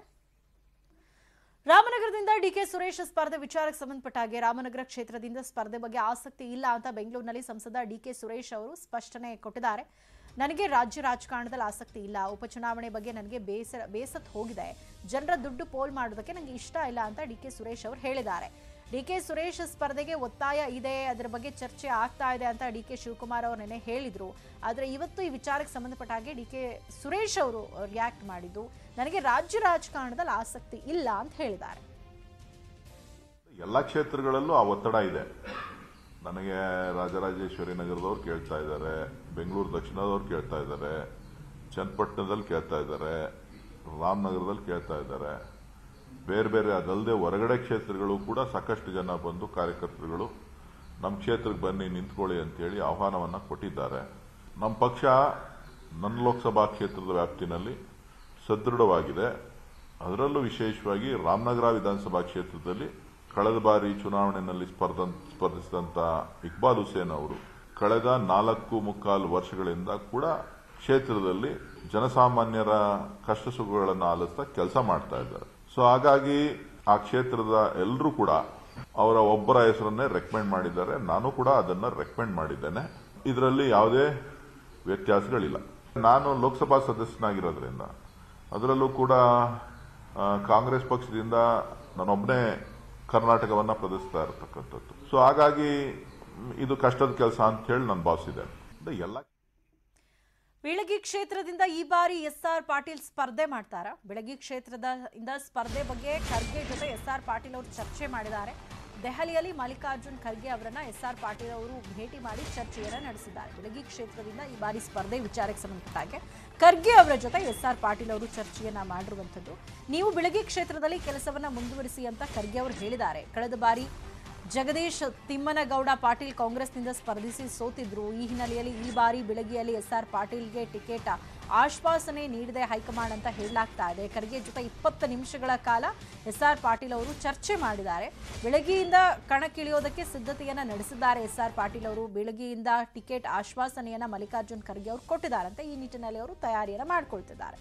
ರಾಮನಗರದಿಂದ ಡಿಕೆ ಸುರೇಶ್ ಸ್ಪರ್ಧೆ ವಿಚಾರಕ್ಕೆ ಸಂಬಂಧಪಟ್ಟ ಹಾಗೆ ರಾಮನಗರ ಕ್ಷೇತ್ರದಿಂದ ಸ್ಪರ್ಧೆ ಬಗ್ಗೆ ಆಸಕ್ತಿ ಇಲ್ಲ ಅಂತ ಬೆಂಗಳೂರಿನಲ್ಲಿ ಸಂಸದ ಡಿಕೆ ಸುರೇಶ್ ಅವರು ಸ್ಪಷ್ಟನೆ ಕೊಟ್ಟಿದ್ದಾರೆ ನನಗೆ ರಾಜ್ಯ ರಾಜಕಾರಣದಲ್ಲಿ ಆಸಕ್ತಿ ಇಲ್ಲ ಉಪಚುನಾವಣೆ ಬಗ್ಗೆ ನನಗೆ ಬೇಸರ ಬೇಸತ್ ಹೋಗಿದೆ ಜನರ ದುಡ್ಡು ಪೋಲ್ ಮಾಡೋದಕ್ಕೆ ನನಗೆ ಇಷ್ಟ ಇಲ್ಲ ಅಂತ ಡಿ ಕೆ ಸುರೇಶ್ ಅವರು ಹೇಳಿದ್ದಾರೆ ಡಿ ಕೆ ಸುರೇಶ್ ಸ್ಪರ್ಧೆಗೆ ಒತ್ತಾಯ ಇದೆ ಅದರ ಬಗ್ಗೆ ಚರ್ಚೆ ಆಗ್ತಾ ಇದೆ ಅಂತ ಡಿ ಕೆ ಶಿವಕುಮಾರ್ ಅವರು ನೆನೆ ಹೇಳಿದ್ರು ಆದರೆ ಇವತ್ತು ಈ ವಿಚಾರಕ್ಕೆ ಸಂಬಂಧಪಟ್ಟ ಹಾಗೆ ಡಿ ಕೆ ಸುರೇಶ್ ಅವರು ರಿಯಾಕ್ಟ್ ಮಾಡಿದ್ದು ನನಗೆ ರಾಜ್ಯ ರಾಜಕಾರಣದಲ್ಲಿ ಆಸಕ್ತಿ ಇಲ್ಲ ಅಂತ ಹೇಳಿದ್ದಾರೆ ಎಲ್ಲ ಕ್ಷೇತ್ರಗಳಲ್ಲೂ ಆ ಒತ್ತಡ ಇದೆ ನನಗೆ ರಾಜರಾಜೇಶ್ವರಿ ನಗರದವ್ರು ಕೇಳ್ತಾ ಇದ್ದಾರೆ ಬೆಂಗಳೂರು ದಕ್ಷಿಣದವ್ರು ಕೇಳ್ತಾ ಇದ್ದಾರೆ ಚನ್ನಪಟ್ಟಣದಲ್ಲಿ ಕೇಳ್ತಾ ಇದ್ದಾರೆ ರಾಮನಗರದಲ್ಲಿ ಕೇಳ್ತಾ ಇದ್ದಾರೆ ಬೇರೆ ಬೇರೆ ಅದಲ್ಲದೆ ಹೊರಗಡೆ ಕ್ಷೇತ್ರಗಳು ಕೂಡ ಸಾಕಷ್ಟು ಜನ ಬಂದು ಕಾರ್ಯಕರ್ತರುಗಳು ನಮ್ಮ ಕ್ಷೇತ್ರಕ್ಕೆ ಬನ್ನಿ ನಿಂತ್ಕೊಳ್ಳಿ ಅಂತೇಳಿ ಆಹ್ವಾನವನ್ನು ಕೊಟ್ಟಿದ್ದಾರೆ ನಮ್ಮ ಪಕ್ಷ ನನ್ನ ಲೋಕಸಭಾ ಕ್ಷೇತ್ರದ ವ್ಯಾಪ್ತಿನಲ್ಲಿ ಸದೃಢವಾಗಿದೆ ಅದರಲ್ಲೂ ವಿಶೇಷವಾಗಿ ರಾಮನಗರ ವಿಧಾನಸಭಾ ಕ್ಷೇತ್ರದಲ್ಲಿ ಕಳೆದ ಬಾರಿ ಚುನಾವಣೆಯಲ್ಲಿ ಸ್ಪರ್ಧ ಸ್ಪರ್ಧಿಸಿದಂತ ಇಕ್ಬಾಲ್ ಹುಸೇನ್ ಅವರು ಕಳೆದ ನಾಲ್ಕು ಮುಕ್ಕಾಲು ವರ್ಷಗಳಿಂದ ಕೂಡ ಕ್ಷೇತ್ರದಲ್ಲಿ ಜನಸಾಮಾನ್ಯರ ಕಷ್ಟ ಸುಖಗಳನ್ನು ಆಲಿಸ್ತಾ ಕೆಲಸ ಮಾಡ್ತಾ ಇದ್ದಾರೆ ಸೊ ಹಾಗಾಗಿ ಆ ಕ್ಷೇತ್ರದ ಎಲ್ಲರೂ ಕೂಡ ಅವರ ಒಬ್ಬರ ಹೆಸರನ್ನೇ ರೆಕಮೆಂಡ್ ಮಾಡಿದ್ದಾರೆ ನಾನು ಕೂಡ ಅದನ್ನ ರೆಕಮೆಂಡ್ ಮಾಡಿದ್ದೇನೆ ಇದರಲ್ಲಿ ಯಾವುದೇ ವ್ಯತ್ಯಾಸಗಳಿಲ್ಲ ನಾನು ಲೋಕಸಭಾ ಸದಸ್ಯನಾಗಿರೋದ್ರಿಂದ ಅದರಲ್ಲೂ ಕೂಡ ಆ, ಕಾಂಗ್ರೆಸ್ ಪಕ್ಷದಿಂದ ನಾನೊಬ್ಬನೇ ಕರ್ನಾಟಕವನ್ನ ಪ್ರದರ್ಶಿಸ್ತಾ ಇರತಕ್ಕಂಥದ್ದು ಸೊ ಹಾಗಾಗಿ ಮ್, ಇದು ಕಷ್ಟದ ಕೆಲಸ ಅಂತ ಹೇಳಿ ನಾನು ಭಾವಿಸಿದ್ದೇನೆ ಎಲ್ಲ ಬೀಳಗಿ ಕ್ಷೇತ್ರದಿಂದ ಈ ಬಾರಿ ಎಸ್ ಆರ್ ಪಾಟೀಲ್ ಸ್ಪರ್ಧೆ ಮಾಡ್ತಾರ ಬೆಳಗಿ ಕ್ಷೇತ್ರದ ಇಂದ ಸ್ಪರ್ಧೆ ಬಗ್ಗೆ ಖರ್ಗೆ ಜೊತೆ ಎಸ್ ಆರ್ ಪಾಟೀಲ್ ಅವರು ಚರ್ಚೆ ಮಾಡಿದ್ದಾರೆ ದೆಹಲಿಯಲ್ಲಿ ಮಲ್ಲಿಕಾರ್ಜುನ್ ಖರ್ಗೆ ಅವರನ್ನ ಎಸ್ ಆರ್ ಪಾಟೀಲ್ ಅವರು ಭೇಟಿ ಮಾಡಿ ಚರ್ಚೆಯನ್ನ ನಡೆಸಿದ್ದಾರೆ ಬೆಳಗಿ ಕ್ಷೇತ್ರದಿಂದ ಈ ಬಾರಿ ಸ್ಪರ್ಧೆ ವಿಚಾರಕ್ಕೆ ಸಂಬಂಧಪಟ್ಟ ಹಾಗೆ ಖರ್ಗೆ ಅವರ ಜೊತೆ ಎಸ್ ಆರ್ ಪಾಟೀಲ್ ಅವರು ಚರ್ಚೆಯನ್ನ ಮಾಡಿರುವಂಥದ್ದು ನೀವು ಬೆಳಗಿ ಕ್ಷೇತ್ರದಲ್ಲಿ ಕೆಲಸವನ್ನ ಮುಂದುವರಿಸಿ ಅಂತ ಖರ್ಗೆ ಅವರು ಹೇಳಿದ್ದಾರೆ ಕಳೆದ ಬಾರಿ ಜಗದೀಶ್ ತಿಮ್ಮನಗೌಡ ಪಾಟೀಲ್ ಕಾಂಗ್ರೆಸ್ನಿಂದ ಸ್ಪರ್ಧಿಸಿ ಸೋತಿದ್ರು ಈ ಹಿನ್ನೆಲೆಯಲ್ಲಿ ಈ ಬಾರಿ ಬೆಳಗ್ಗೆಯಲ್ಲಿ ಎಸ್ ಆರ್ ಪಾಟೀಲ್ಗೆ ಟಿಕೆಟ್ ಆಶ್ವಾಸನೆ ನೀಡಿದೆ ಹೈಕಮಾಂಡ್ ಅಂತ ಹೇಳಲಾಗ್ತಾ ಇದೆ ಖರ್ಗೆ ಜೊತೆ ಇಪ್ಪತ್ತು ನಿಮಿಷಗಳ ಕಾಲ ಎಸ್ ಆರ್ ಪಾಟೀಲ್ ಅವರು ಚರ್ಚೆ ಮಾಡಿದ್ದಾರೆ ಬೆಳಗ್ಗೆಯಿಂದ ಕಣಕ್ಕಿಳಿಯೋದಕ್ಕೆ ಸಿದ್ಧತೆಯನ್ನ ನಡೆಸಿದ್ದಾರೆ ಎಸ್ ಆರ್ ಪಾಟೀಲ್ ಅವರು ಬೆಳಗ್ಗೆಯಿಂದ ಟಿಕೆಟ್ ಆಶ್ವಾಸನೆಯನ್ನ ಮಲ್ಲಿಕಾರ್ಜುನ್ ಖರ್ಗೆ ಅವರು ಕೊಟ್ಟಿದ್ದಾರಂತೆ ಈ ನಿಟ್ಟಿನಲ್ಲಿ ಅವರು ತಯಾರಿಯನ್ನ ಮಾಡ್ಕೊಳ್ತಿದ್ದಾರೆ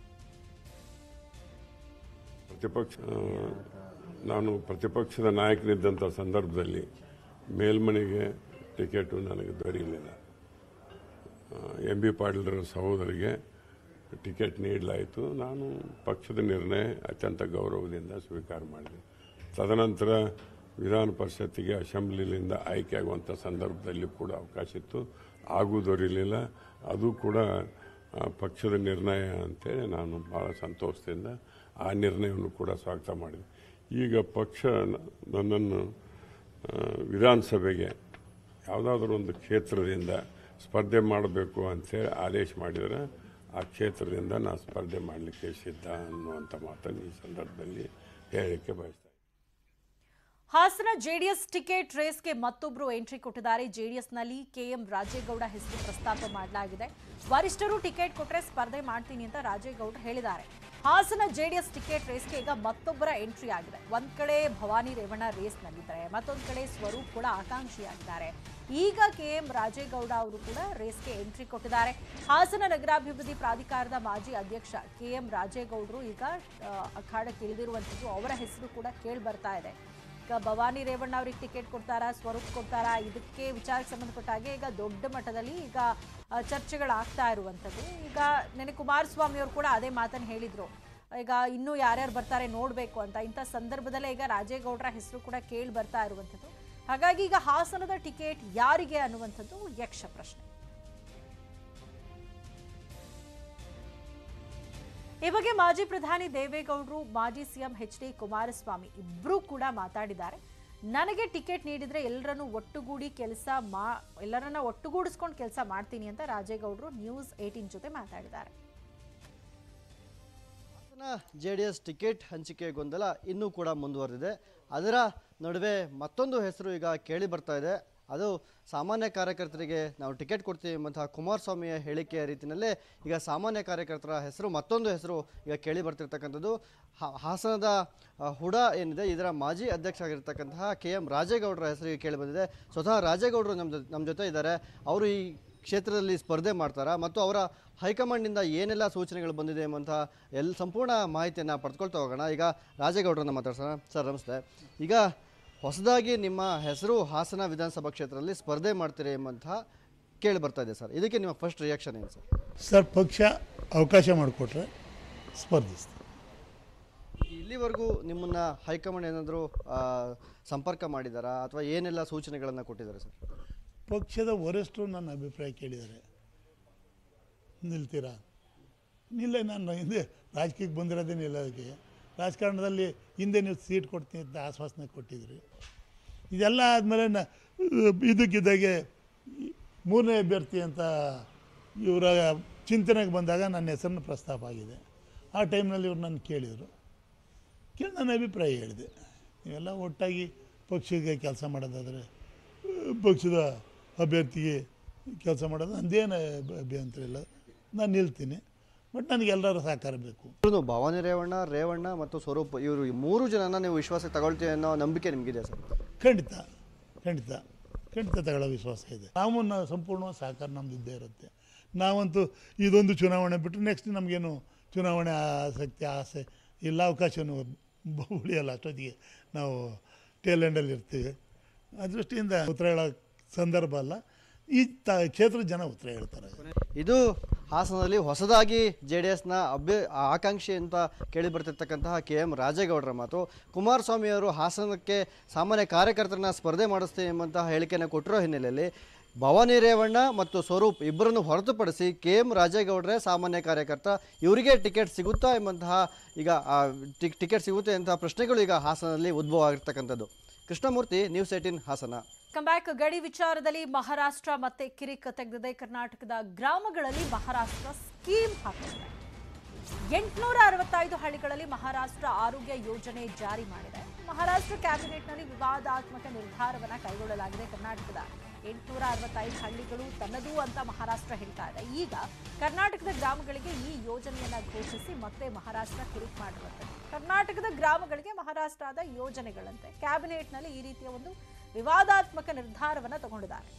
ಪ್ರತಿಪಕ್ಷ ಆ, ನಾನು ಪ್ರತಿಪಕ್ಷದ ನಾಯಕನಿದ್ದಂಥ ಸಂದರ್ಭದಲ್ಲಿ ಮೇಲ್ಮನೆಗೆ ಟಿಕೆಟು ನನಗೆ ದೊರೆಯಲಿಲ್ಲ ಎಂ ಬಿ ಪಾಟೀಲರ ಸಹೋದರಿಗೆ ಟಿಕೆಟ್ ನೀಡಲಾಯಿತು ನಾನು ಪಕ್ಷದ ನಿರ್ಣಯ ಅತ್ಯಂತ ಗೌರವದಿಂದ ಸ್ವೀಕಾರ ಮಾಡಿದೆ ತದನಂತರ ವಿಧಾನ ಪರಿಷತ್ತಿಗೆ ಅಸೆಂಬ್ಲಿಲಿಂದ ಆಯ್ಕೆಯಾಗುವಂಥ ಸಂದರ್ಭದಲ್ಲಿ ಕೂಡ ಅವಕಾಶ ಇತ್ತು ಹಾಗೂ ದೊರೆಯಲಿಲ್ಲ ಅದು ಕೂಡ ಆ, ಪಕ್ಷದ ನಿರ್ಣಯ ಅಂತೇಳಿ ನಾನು ಭಾಳ ಸಂತೋಷದಿಂದ ಆ ನಿರ್ಣಯವನ್ನು ಕೂಡ ಸ್ವಾಗತ ಮಾಡಿದೆ ಈಗ ಪಕ್ಷ ನ- ನನ್ನನ್ನು ಆ, ವಿಧಾನಸಭೆಗೆ ಯಾವುದಾದ್ರೂ ಒಂದು ಕ್ಷೇತ್ರದಿಂದ ಸ್ಪರ್ಧೆ ಮಾಡಬೇಕು ಅಂತೇಳಿ ಆದೇಶ ಮಾಡಿದರೆ ಆ ಕ್ಷೇತ್ರದಿಂದ ನಾನು ಸ್ಪರ್ಧೆ ಮಾಡಲಿಕ್ಕೆ ಸಿದ್ಧ ಅನ್ನುವಂಥ ಮಾತನ್ನು ಈ ಸಂದರ್ಭದಲ್ಲಿ ಹೇಳಲಿಕ್ಕೆ ಬಯಸ್ತೇನೆ ಹಾಸನ ಜೆಡಿಎಸ್ ಟಿಕೆಟ್ ರೇಸ್ಗೆ ಮತ್ತೊಬ್ಬರು ಎಂಟ್ರಿ ಕೊಟ್ಟಿದ್ದಾರೆ ಜೆಡಿಎಸ್ನಲ್ಲಿ ಕೆಎಂ ರಾಜೇಗೌಡ ಹೆಸರು ಪ್ರಸ್ತಾಪ ಮಾಡಲಾಗಿದೆ ವರಿಷ್ಠರು ಟಿಕೆಟ್ ಕೊಟ್ಟರೆ ಸ್ಪರ್ಧೆ ಮಾಡ್ತೀನಿ ಅಂತ ರಾಜೇಗೌಡ ಹೇಳಿದ್ದಾರೆ ಹಾಸನ ಜೆಡಿಎಸ್ ಟಿಕೆಟ್ ರೇಸ್ಗೆ ಈಗ ಮತ್ತೊಬ್ಬರ ಎಂಟ್ರಿ ಆಗಿದೆ ಒಂದ್ ಕಡೆ ಭವಾನಿ ರೇವಣ್ಣ ರೇಸ್ನಲ್ಲಿದ್ದಾರೆ ಮತ್ತೊಂದ್ ಕಡೆ ಸ್ವರೂಪ್ ಕೂಡ ಆಕಾಂಕ್ಷಿಯಾಗಿದ್ದಾರೆ ಈಗ ಕೆಎಂ ರಾಜೇಗೌಡ ಅವರು ಕೂಡ ರೇಸ್ಗೆ ಎಂಟ್ರಿ ಕೊಟ್ಟಿದ್ದಾರೆ ಹಾಸನ ನಗರಾಭಿವೃದ್ಧಿ ಪ್ರಾಧಿಕಾರದ ಮಾಜಿ ಅಧ್ಯಕ್ಷ ಕೆಎಂ ರಾಜೇಗೌಡರು ಈಗ ಆ, ಅಖಾಡಕ್ಕೆ ಇಳಿದಿರುವಂಥದ್ದು ಅವರ ಹೆಸರು ಕೂಡ ಕೇಳಿ ಬರ್ತಾ ಇದೆ ಈಗ ಭವಾನಿ ರೇವಣ್ಣ ಅವ್ರಿಗೆ ಟಿಕೆಟ್ ಕೊಡ್ತಾರಾ ಸ್ವರೂಪ್ ಕೊಡ್ತಾರಾ ಇದಕ್ಕೆ ವಿಚಾರಕ್ಕೆ ಸಂಬಂಧಪಟ್ಟ ಹಾಗೆ ಈಗ ದೊಡ್ಡ ಮಟ್ಟದಲ್ಲಿ ಈಗ ಆ, ಚರ್ಚೆಗಳಾಗ್ತಾ ಇರುವಂಥದ್ದು ಈಗ ನೆನೆ ಕುಮಾರಸ್ವಾಮಿ ಅವರು ಕೂಡ ಅದೇ ಮಾತನ್ನು ಹೇಳಿದ್ರು ಈಗ ಇನ್ನೂ ಯಾರ್ಯಾರು ಬರ್ತಾರೆ ನೋಡಬೇಕು ಅಂತ ಇಂಥ ಸಂದರ್ಭದಲ್ಲೇ ಈಗ ರಾಜೇಗೌಡರ ಹೆಸರು ಕೂಡ ಕೇಳಿ ಬರ್ತಾ ಇರುವಂಥದ್ದು ಹಾಗಾಗಿ ಈಗ ಹಾಸನದ ಟಿಕೆಟ್ ಯಾರಿಗೆ ಅನ್ನುವಂಥದ್ದು ಯಕ್ಷ ಪ್ರಶ್ನೆ ಈ ಬಗ್ಗೆ ಮಾಜಿ ಪ್ರಧಾನಿ ದೇವೇಗೌಡರು ಮಾಜಿ ಸಿಎಂ ಎಚ್ ಡಿ ಕುಮಾರಸ್ವಾಮಿ ಇಬ್ಬರೂ ಕೂಡ ಮಾತಾಡಿದ್ದಾರೆ ನನಗೆ ಟಿಕೆಟ್ ನೀಡಿದ್ರೆ ಎಲ್ಲರನ್ನು ಒಟ್ಟುಗೂಡಿ ಕೆಲಸ ಮಾ ಎಲ್ಲರನ್ನ ಒಟ್ಟುಗೂಡಿಸ್ಕೊಂಡು ಕೆಲಸ ಮಾಡ್ತೀನಿ ಅಂತ ರಾಜೇಗೌಡರು ನ್ಯೂಸ್ ಏಟೀನ್ ಜೊತೆ ಮಾತಾಡಿದ್ದಾರೆ Hassan J D S ticket ಹಂಚಿಕೆ ಗೊಂದಲ ಇನ್ನೂ ಕೂಡ ಮುಂದುವರೆದಿದೆ ಅದರ ನಡುವೆ ಮತ್ತೊಂದು ಹೆಸರು ಈಗ ಕೇಳಿ ಬರ್ತಾ ಇದೆ ಅದು ಸಾಮಾನ್ಯ ಕಾರ್ಯಕರ್ತರಿಗೆ ನಾವು ಟಿಕೆಟ್ ಕೊಡ್ತೀವಿ ಎಂಬಂತಹ ಕುಮಾರಸ್ವಾಮಿಯ ಹೇಳಿಕೆಯ ರೀತಿಯಲ್ಲೇ ಈಗ ಸಾಮಾನ್ಯ ಕಾರ್ಯಕರ್ತರ ಹೆಸರು ಮತ್ತೊಂದು ಹೆಸರು ಈಗ ಕೇಳಿ ಬರ್ತಿರ್ತಕ್ಕಂಥದ್ದು ಹಾ- ಹಾಸನದ ಆ, ಹುಡ ಏನಿದೆ ಇದರ ಮಾಜಿ ಅಧ್ಯಕ್ಷ ಆಗಿರ್ತಕ್ಕಂತಹ ಕೆ ಎಂ ರಾಜೇಗೌಡರ ಹೆಸರು ಈಗ ಕೇಳಿ ಬಂದಿದೆ ಸ್ವತಃ ರಾಜೇಗೌಡರು ನಮ್ಮ ಜೊತೆ ನಮ್ಮ ಜೊತೆ ಇದ್ದಾರೆ ಅವರು ಈ ಕ್ಷೇತ್ರದಲ್ಲಿ ಸ್ಪರ್ಧೆ ಮಾಡ್ತಾರಾ ಮತ್ತು ಅವರ ಹೈಕಮಾಂಡ್ನಿಂದ ಏನೆಲ್ಲ ಸೂಚನೆಗಳು ಬಂದಿದೆ ಎಂಬಂತಹ ಎಲ್ಲ ಸಂಪೂರ್ಣ ಮಾಹಿತಿಯನ್ನು ಪಡೆದುಕೊಳ್ತಾ ಹೋಗೋಣ ಈಗ ರಾಜೇಗೌಡರನ್ನ ಮಾತಾಡ್ಸೋಣ ಸರ್ ನಮಸ್ತೆ ಈಗ ಹೊಸದಾಗಿ ನಿಮ್ಮ ಹೆಸರು ಹಾಸನ ವಿಧಾನಸಭಾ ಕ್ಷೇತ್ರದಲ್ಲಿ ಸ್ಪರ್ಧೆ ಮಾಡ್ತೀರಿ ಎಂಬಂತಹ ಕೇಳಿ ಬರ್ತಾ ಇದೆ ಸರ್ ಇದಕ್ಕೆ ನಿಮ್ಮ ಫಸ್ಟ್ ರಿಯಾಕ್ಷನ್ ಏನು ಸರ್ ಸರ್ ಪಕ್ಷ ಅವಕಾಶ ಮಾಡಿಕೊಟ್ರೆ ಸ್ಪರ್ಧಿಸ್ತೀನಿ ಇಲ್ಲಿವರೆಗೂ ನಿಮ್ಮನ್ನ ಹೈಕಮಾಂಡ್ ಏನಾದರೂ ಸಂಪರ್ಕ ಮಾಡಿದಾರಾ ಅಥವಾ ಏನೆಲ್ಲ ಸೂಚನೆಗಳನ್ನು ಕೊಟ್ಟಿದ್ದಾರೆ ಸರ್ ಪಕ್ಷದ ವರಿಷ್ಠರು ನನ್ನ ಅಭಿಪ್ರಾಯ ಕೇಳಿದ್ದಾರೆ ನಿಲ್ತೀರಾ ನಿಲ್ಲ ನಾನು ಹಿಂದೆ ರಾಜಕೀಯಕ್ಕೆ ಬಂದಿರೋದೇ ನಿಲ್ಲೋದಕ್ಕೆ ರಾಜಕಾರಣದಲ್ಲಿ ಹಿಂದೆ ನೀವು ಸೀಟ್ ಕೊಡ್ತೀನಿ ಅಂತ ಆಶ್ವಾಸನೆ ಕೊಟ್ಟಿದ್ರಿ ಇದೆಲ್ಲ ಆದಮೇಲೆ ನ ಇದಕ್ಕಿದ್ದಾಗೆ ಮೂರನೇ ಅಭ್ಯರ್ಥಿ ಅಂತ ಇವರ ಚಿಂತನೆಗೆ ಬಂದಾಗ ನನ್ನ ಹೆಸರನ್ನು ಪ್ರಸ್ತಾಪ ಆಗಿದೆ ಆ ಟೈಮ್ನಲ್ಲಿ ಇವ್ರು ನನ್ನ ಕೇಳಿದರು ಕೇಳಿ ನನ್ನ ಅಭಿಪ್ರಾಯ ಹೇಳಿದೆ ನೀವೆಲ್ಲ ಒಟ್ಟಾಗಿ ಪಕ್ಷಕ್ಕೆ ಕೆಲಸ ಮಾಡೋದಾದರೆ ಆ, ಪಕ್ಷದ ಅಭ್ಯರ್ಥಿಗೆ ಕೆಲಸ ಮಾಡೋದು ನಂದೇನು ಅಭ್- ಅಭ್ಯಂತರ ಇಲ್ಲ ನಾನು ನಿಲ್ತೀನಿ ಬಟ್ ನನಗೆ ಎಲ್ಲರೂ ಸಹಕಾರ ಬೇಕು ಇವ್ರು ಭವಾನಿ ರೇವಣ್ಣ ರೇವಣ್ಣ ಮತ್ತು ಸ್ವರೂಪ್ ಇವರು ಈ ಮೂರು ಜನನ ನೀವು ವಿಶ್ವಾಸಕ್ಕೆ ತಗೊಳ್ತೀವಿ ಅನ್ನೋ ನಂಬಿಕೆ ನಿಮಗಿದೆ ಸರ್ ಖಂಡಿತ ಖಂಡಿತ ಖಂಡಿತ ತಗೊಳ್ಳೋ ವಿಶ್ವಾಸ ಇದೆ ನಾವು ನಾವು ಸಂಪೂರ್ಣವಾಗಿ ಸಹಕಾರ ನಮ್ದು ಇದ್ದೇ ಇರುತ್ತೆ ನಾವಂತೂ ಇದೊಂದು ಚುನಾವಣೆ ಬಿಟ್ಟು ನೆಕ್ಸ್ಟ್ ನಮಗೇನು ಚುನಾವಣೆ ಆಸಕ್ತಿ ಆಸೆ ಇಲ್ಲ ಅವಕಾಶನೂ ಬ- ಉಳಿಯಲ್ಲ ಅಷ್ಟೊತ್ತಿಗೆ ನಾವು ಟೇಲ್ ಎಂಡಲ್ಲಿ ಇರ್ತೀವಿ ಆ ದೃಷ್ಟಿಯಿಂದ ಉತ್ತರ ಹೇಳೋ ಸಂದರ್ಭ ಅಲ್ಲ ಈ ತ ಕ್ಷೇತ್ರದ ಜನ ಉತ್ತರ ಹೇಳ್ತಾರೆ ಇದು ಹಾಸನದಲ್ಲಿ ಹೊಸದಾಗಿ ಜೆ ಡಿ ಎಸ್ನ ಅಭ್ಯ ಆಕಾಂಕ್ಷಿ ಅಂತ ಕೇಳಿ ಬರ್ತಿರ್ತಕ್ಕಂತಹ ಕೆ ಎಂ ರಾಜೇಗೌಡರ ಮಾತು ಕುಮಾರಸ್ವಾಮಿ ಅವರು ಹಾಸನಕ್ಕೆ ಸಾಮಾನ್ಯ ಕಾರ್ಯಕರ್ತರನ್ನ ಸ್ಪರ್ಧೆ ಮಾಡಿಸ್ತೀವಿ ಎಂಬಂತಹ ಹೇಳಿಕೆಯನ್ನು ಕೊಟ್ಟಿರೋ ಹಿನ್ನೆಲೆಯಲ್ಲಿ ಭವಾನಿ ರೇವಣ್ಣ ಮತ್ತು ಸ್ವರೂಪ್ ಇಬ್ಬರನ್ನು ಹೊರತುಪಡಿಸಿ ಕೆ ಎಂ ರಾಜೇಗೌಡರೇ ಸಾಮಾನ್ಯ ಕಾರ್ಯಕರ್ತ ಇವರಿಗೆ ಟಿಕೆಟ್ ಸಿಗುತ್ತಾ ಎಂಬಂತಹ ಈಗ ಆ ಟಿಕ್- ಟಿಕೆಟ್ ಸಿಗುತ್ತೆ ಅಂತಹ ಪ್ರಶ್ನೆಗಳು ಈಗ ಹಾಸನದಲ್ಲಿ ಉದ್ಭವ ಆಗಿರ್ತಕ್ಕಂಥದ್ದು Krishnamurthy news eighteen Hassan comeback ಗಡಿ ವಿಚಾರದಲ್ಲಿ ಮಹಾರಾಷ್ಟ್ರ ಮತ್ತೆ ಕಿರಿಕ್ ತೆಗೆದಿದೆ ಕರ್ನಾಟಕದ ಗ್ರಾಮಗಳಲ್ಲಿ ಮಹಾರಾಷ್ಟ್ರ ಸ್ಕೀಮ್ ಹಾಕಿದೆ ಎಂಟುನೂರ ಅರವತ್ತೈದು ಹಳ್ಳಿಗಳಲ್ಲಿ ಮಹಾರಾಷ್ಟ್ರ ಆರೋಗ್ಯ ಯೋಜನೆ ಜಾರಿ ಮಾಡಿದೆ ಮಹಾರಾಷ್ಟ್ರ ಕ್ಯಾಬಿನೆಟ್ನಲ್ಲಿ ವಿವಾದಾತ್ಮಕ ನಿರ್ಧಾರವನ್ನ ಕೈಗೊಳ್ಳಲಾಗಿದೆ ಕರ್ನಾಟಕದ ಎಂಟುನೂರ ಅರವತ್ತೈದು ಹಳ್ಳಿಗಳು ತನ್ನದು ಅಂತ ಮಹಾರಾಷ್ಟ್ರ ಹೇಳ್ತಾ ಇದೆ ಈಗ ಕರ್ನಾಟಕದ ಗ್ರಾಮಗಳಿಗೆ ಈ ಯೋಜನೆಯನ್ನ ಘೋಷಿಸಿ ಮತ್ತೆ ಮಹಾರಾಷ್ಟ್ರ ಕಿರಿಕ್ ಮಾಡಿರುತ್ತೆ ಕರ್ನಾಟಕದ ಗ್ರಾಮಗಳಿಗೆ ಮಹಾರಾಷ್ಟ್ರದ ಯೋಜನೆಗಳಂತೆ ಕ್ಯಾಬಿನೆಟ್ನಲ್ಲಿ ಈ ರೀತಿಯ ಒಂದು ವಿವಾದಾತ್ಮಕ ನಿರ್ಧಾರವನ್ನ ತಗೊಂಡಿದ್ದಾರೆ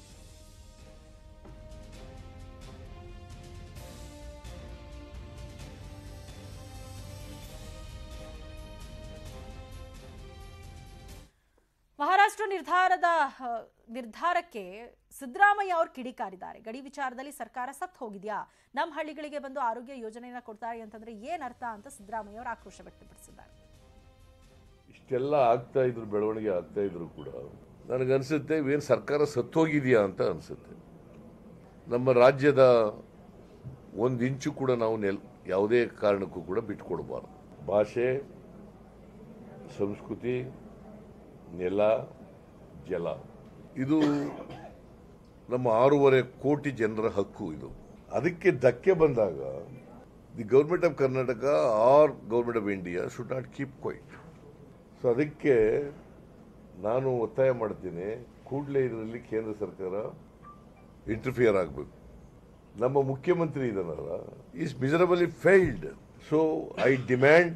ಮಹಾರಾಷ್ಟ್ರ ನಿರ್ಧಾರದ ಆ, ನಿರ್ಧಾರಕ್ಕೆ ಸಿದ್ದರಾಮಯ್ಯ ಅವರು ಕಿಡಿಕಾರಿದ್ದಾರೆ ಗಡಿ ವಿಚಾರದಲ್ಲಿ ಸರ್ಕಾರ ಸತ್ ಹೋಗಿದ್ಯಾ ನಮ್ಮ ಹಳ್ಳಿಗಳಿಗೆ ಬಂದು ಆರೋಗ್ಯ ಯೋಜನೆಯನ್ನ ಕೊಡ್ತಾರೆ ಅಂತಂದ್ರೆ ಏನ್ ಅರ್ಥ ಅಂತ ಸಿದ್ದರಾಮಯ್ಯ ಅವರು ಆಕ್ರೋಶ ವ್ಯಕ್ತಪಡಿಸಿದ್ದಾರೆ ಇಷ್ಟೆಲ್ಲ ಆಗ್ತಾ ಇದ್ರು ಬೆಳವಣಿಗೆ ಆಗ್ತಾ ಇದ್ರು ಕೂಡ ನನಗನ್ಸುತ್ತೆ ಇವೇನು ಸರ್ಕಾರ ಸತ್ತೋಗಿದೆಯಾ ಅಂತ ಅನ್ಸುತ್ತೆ ನಮ್ಮ ರಾಜ್ಯದ ಒಂದು ಇಂಚು ಕೂಡ ನಾವು ನೆಲ್ ಯಾವುದೇ ಕಾರಣಕ್ಕೂ ಕೂಡ ಬಿಟ್ಕೊಡ್ಬಾರ್ದು ಭಾಷೆ ಸಂಸ್ಕೃತಿ ನೆಲ ಜಲ ಇದು ನಮ್ಮ ಆರೂವರೆ ಕೋಟಿ ಜನರ ಹಕ್ಕು ಇದು ಅದಕ್ಕೆ ಧಕ್ಕೆ ಬಂದಾಗ the government of Karnataka or government of India should not keep quiet so ಅದಕ್ಕೆ ನಾನು ಒತ್ತಾಯ ಮಾಡ್ತೀನಿ ಕೂಡಲೇ ಇದರಲ್ಲಿ ಕೇಂದ್ರ ಸರ್ಕಾರ ಇಂಟರ್ಫಿಯರ್ ಆಗಬೇಕು ನಮ್ಮ ಮುಖ್ಯಮಂತ್ರಿ ಇದನ್ನಲ್ಲ is miserably failed so I demand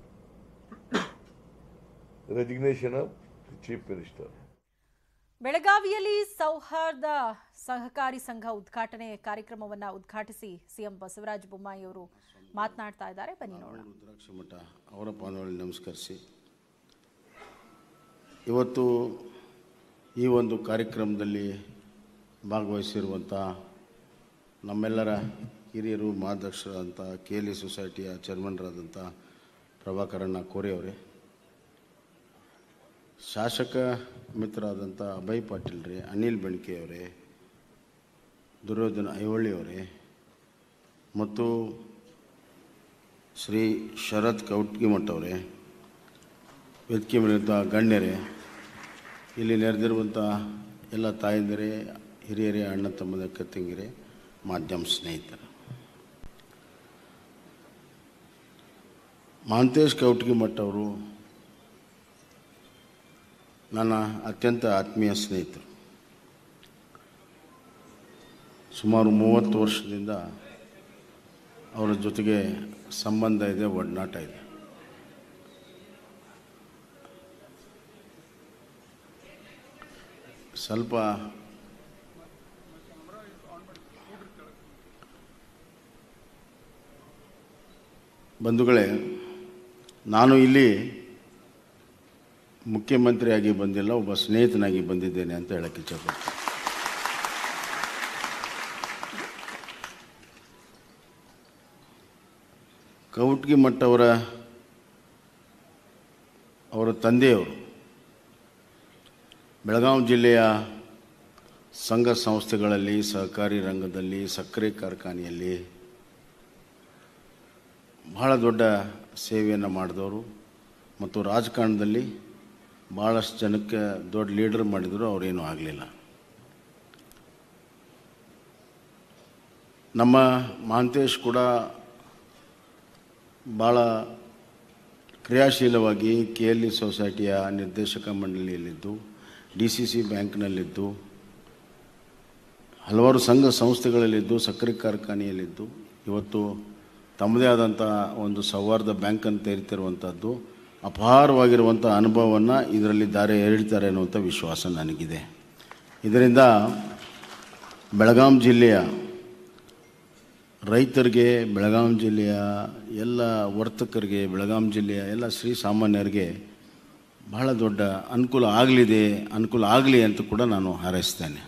resignation of chief minister ಬೆಳಗಾವಿಯಲ್ಲಿ ಸೌಹಾರ್ದ ಸಹಕಾರಿ ಸಂಘ ಉದ್ಘಾಟನೆ ಕಾರ್ಯಕ್ರಮವನ್ನ ಉದ್ಘಾಟಿಸಿ ಸಿಎಂ ಬಸವರಾಜ ಬೊಮ್ಮಾಯಿ ಅವರು ಮಾತನಾಡ್ತಾ ಇದ್ದಾರೆ ಬನ್ನಿ ನೋಡೋಣ ರುದ್ರಾಕ್ಷ ಮಠ ಅವರ ಪಾದಗಳಲ್ಲಿ ನಮಸ್ಕರಿಸಿ ಇವತ್ತು ಈ ಒಂದು ಕಾರ್ಯಕ್ರಮದಲ್ಲಿ ಭಾಗವಹಿಸಿರುವಂಥ ನಮ್ಮೆಲ್ಲರ ಹಿರಿಯರು ಮಾರ್ಗದರ್ಶರಾದಂಥ ಕೆ ಎಲ್ ಇ ಸೊಸೈಟಿಯ ಚೇರ್ಮನ್ರಾದಂಥ ಪ್ರಭಾಕರಣ್ಣ ಕೋರಿ ಅವರೇ ಶಾಸಕ ಮಿತ್ರರಾದಂಥ ಅಭಯ್ ಪಾಟೀಲ್ ರೀ ಅನಿಲ್ ಬೆಣಕೆ ಅವರೇ ದುರ್ಯೋಧನ ಐಹೊಳ್ಳಿ ಅವರೇ ಮತ್ತು ಶ್ರೀ ಶರತ್ ಕೌಟ್ಗಿಮಠ್ ಅವರೇ ವೇದಿಕೆ ಮೇಲಿದ್ದ ಗಣ್ಯರೇ ಇಲ್ಲಿ ನೆರೆದಿರುವಂಥ ಎಲ್ಲ ತಾಯಂದಿರೇ ಹಿರಿಯರೇ ಅಣ್ಣ ತಮ್ಮದ ತಂಗಿರೇ ಮಾಧ್ಯಮ ಸ್ನೇಹಿತರು ಮಹಾಂತೇಶ್ ಕೌಟ್ಗಿಮಠ್ ಅವರು ನನ್ನ ಅತ್ಯಂತ ಆತ್ಮೀಯ ಸ್ನೇಹಿತರು ಸುಮಾರು ಮೂವತ್ತು ವರ್ಷದಿಂದ ಅವರ ಜೊತೆಗೆ ಸಂಬಂಧ ಇದೆ ಒಡನಾಟ ಇದೆ ಸ್ವಲ್ಪ ಬಂಧುಗಳೇ ನಾನು ಇಲ್ಲಿ ಮುಖ್ಯಮಂತ್ರಿಯಾಗಿ ಬಂದಿಲ್ಲ ಒಬ್ಬ ಸ್ನೇಹಿತನಾಗಿ ಬಂದಿದ್ದೇನೆ ಅಂತ ಹೇಳಕ್ಕೆ ಇಚ್ಛಪಡ್ತೀನಿ ಕೌಟ್ಗಿ ಮಠ ಅವರ ಅವರ ತಂದೆಯವರು ಬೆಳಗಾವಿ ಜಿಲ್ಲೆಯ ಸಂಘ ಸಂಸ್ಥೆಗಳಲ್ಲಿ ಸಹಕಾರಿ ರಂಗದಲ್ಲಿ ಸಕ್ಕರೆ ಕಾರ್ಖಾನೆಯಲ್ಲಿ ಬಹಳ ದೊಡ್ಡ ಸೇವೆಯನ್ನು ಮಾಡಿದವರು ಮತ್ತು ರಾಜಕಾರಣದಲ್ಲಿ ಭಾಳಷ್ಟು ಜನಕ್ಕೆ ದೊಡ್ಡ ಲೀಡರ್ ಮಾಡಿದರು ಅವರೇನೂ ಆಗಲಿಲ್ಲ ನಮ್ಮ ಮಹಾಂತೇಶ್ ಕೂಡ ಭಾಳ ಕ್ರಿಯಾಶೀಲವಾಗಿ ಕೆ ಎಲ್ ಇ ಸೊಸೈಟಿಯ ನಿರ್ದೇಶಕ ಮಂಡಳಿಯಲ್ಲಿದ್ದು ಡಿ ಸಿ ಸಿ ಬ್ಯಾಂಕ್ನಲ್ಲಿದ್ದು ಹಲವಾರು ಸಂಘ ಸಂಸ್ಥೆಗಳಲ್ಲಿದ್ದು ಸಕ್ಕರೆ ಕಾರ್ಖಾನೆಯಲ್ಲಿದ್ದು ಇವತ್ತು ತಮ್ಮದೇ ಆದಂಥ ಒಂದು ಸೌಹಾರ್ದ ಬ್ಯಾಂಕನ್ನು ತೆರೀತಿರುವಂಥದ್ದು ಅಪಾರವಾಗಿರುವಂಥ ಅನುಭವವನ್ನು ಇದರಲ್ಲಿ ದಾರಿ ಎರಿಡ್ತಾರೆ ಅನ್ನುವಂಥ ವಿಶ್ವಾಸ ನನಗಿದೆ ಇದರಿಂದ ಬೆಳಗಾಂ ಜಿಲ್ಲೆಯ ರೈತರಿಗೆ ಬೆಳಗಾಂ ಜಿಲ್ಲೆಯ ಎಲ್ಲ ವರ್ತಕರಿಗೆ ಬೆಳಗಾಂ ಜಿಲ್ಲೆಯ ಎಲ್ಲ ಶ್ರೀ ಸಾಮಾನ್ಯರಿಗೆ ಬಹಳ ದೊಡ್ಡ ಅನುಕೂಲ ಆಗಲಿದೆ ಅನುಕೂಲ ಆಗಲಿ ಅಂತ ಕೂಡ ನಾನು ಹಾರೈಸ್ತೇನೆ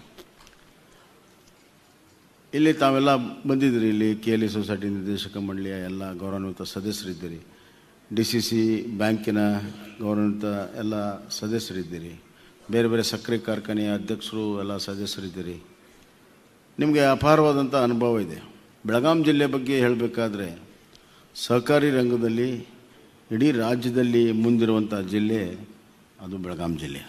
ಇಲ್ಲಿ ತಾವೆಲ್ಲ ಬಂದಿದ್ದೀರಿ ಇಲ್ಲಿ ಕೆ ಎಲ್ ಇ ಸೊಸೈಟಿ ನಿರ್ದೇಶಕ ಮಂಡಳಿಯ ಎಲ್ಲ ಗೌರವಾನ್ವಿತ ಸದಸ್ಯರಿದ್ದೀರಿ ಡಿ ಸಿ ಸಿ ಬ್ಯಾಂಕಿನ ಗೌರವಾನ್ವಿತ ಎಲ್ಲ ಸದಸ್ಯರಿದ್ದೀರಿ ಬೇರೆ ಬೇರೆ ಸಕ್ಕರೆ ಕಾರ್ಖಾನೆಯ ಅಧ್ಯಕ್ಷರು ಎಲ್ಲ ಸದಸ್ಯರಿದ್ದೀರಿ ನಿಮಗೆ ಅಪಾರವಾದಂಥ ಅನುಭವ ಇದೆ ಬೆಳಗಾಂ ಜಿಲ್ಲೆ ಬಗ್ಗೆ ಹೇಳಬೇಕಾದ್ರೆ ಸಹಕಾರಿ ರಂಗದಲ್ಲಿ ಇಡೀ ರಾಜ್ಯದಲ್ಲಿ ಮುಂದಿರುವಂಥ ಜಿಲ್ಲೆ ಅದು ಬೆಳಗಾಂ ಜಿಲ್ಲೆ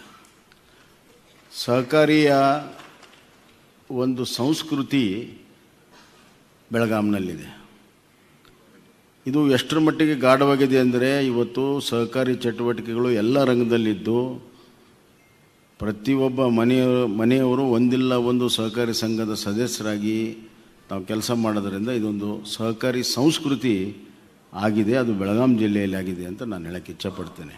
ಸಹಕಾರಿಯ ಒಂದು ಸಂಸ್ಕೃತಿ ಬೆಳಗಾಂನಲ್ಲಿದೆ ಇದು ಎಷ್ಟರ ಮಟ್ಟಿಗೆ ಗಾಢವಾಗಿದೆ ಅಂದರೆ ಇವತ್ತು ಸಹಕಾರಿ ಚಟುವಟಿಕೆಗಳು ಎಲ್ಲ ರಂಗದಲ್ಲಿದ್ದು ಪ್ರತಿಯೊಬ್ಬ ಮನೆಯ ಮನೆಯವರು ಒಂದಿಲ್ಲ ಒಂದು ಸಹಕಾರಿ ಸಂಘದ ಸದಸ್ಯರಾಗಿ ನಾವು ಕೆಲಸ ಮಾಡೋದರಿಂದ ಇದೊಂದು ಸಹಕಾರಿ ಸಂಸ್ಕೃತಿ ಆಗಿದೆ ಅದು ಬೆಳಗಾಂ ಜಿಲ್ಲೆಯಲ್ಲಿ ಆಗಿದೆ ಅಂತ ನಾನು ಹೇಳಕ್ಕೆ ಇಚ್ಛಪಡ್ತೇನೆ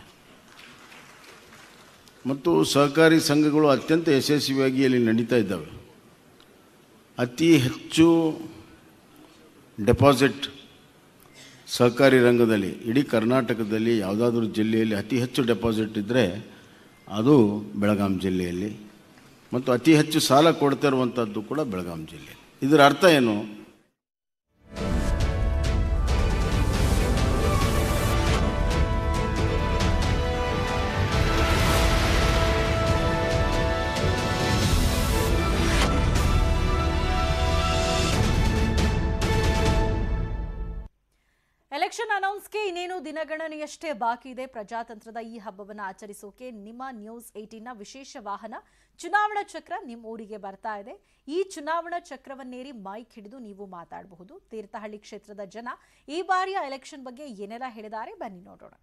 ಮತ್ತು ಸಹಕಾರಿ ಸಂಘಗಳು ಅತ್ಯಂತ ಯಶಸ್ವಿಯಾಗಿ ಇಲ್ಲಿ ನಡೀತಾ ಇದ್ದಾವೆ ಅತಿ ಹೆಚ್ಚು ಡೆಪಾಸಿಟ್ ಸಹಕಾರಿ ರಂಗದಲ್ಲಿ ಇಡೀ ಕರ್ನಾಟಕದಲ್ಲಿ ಯಾವುದಾದ್ರೂ ಜಿಲ್ಲೆಯಲ್ಲಿ ಅತಿ ಹೆಚ್ಚು ಡೆಪಾಸಿಟ್ ಇದ್ದರೆ ಅದು ಬೆಳಗಾಂ ಜಿಲ್ಲೆಯಲ್ಲಿ ಮತ್ತು ಅತಿ ಹೆಚ್ಚು ಸಾಲ ಕೊಡ್ತಾ ಇರುವಂಥದ್ದು ಕೂಡ ಬೆಳಗಾಂ ಜಿಲ್ಲೆ ಇದರ ಅರ್ಥ ಏನು ಎಲೆಕ್ಷನ್ ಅನೌನ್ಸ್ಗೆ ಇನ್ನೇನು ದಿನಗಣನೆಯಷ್ಟೇ ಬಾಕಿ ಇದೆ ಪ್ರಜಾತಂತ್ರದ ಈ ಹಬ್ಬವನ್ನು ಆಚರಿಸೋಕೆ ನಿಮ್ಮ ನ್ಯೂಸ್ ಏಟೀನ್ನ ವಿಶೇಷ ವಾಹನ ಚುನಾವಣಾ ಚಕ್ರ ನಿಮ್ಮ ಊರಿಗೆ ಬರ್ತಾ ಇದೆ ಈ ಚುನಾವಣಾ ಚಕ್ರವನ್ನೇರಿ ಮೈಕ್ ಹಿಡಿದು ನೀವು ಮಾತಾಡಬಹುದು ತೀರ್ಥಹಳ್ಳಿ ಕ್ಷೇತ್ರದ ಜನ ಈ ಬಾರಿಯ ಎಲೆಕ್ಷನ್ ಬಗ್ಗೆ ಏನೆಲ್ಲ ಹೇಳಿದ್ದಾರೆ ಬನ್ನಿ ನೋಡೋಣ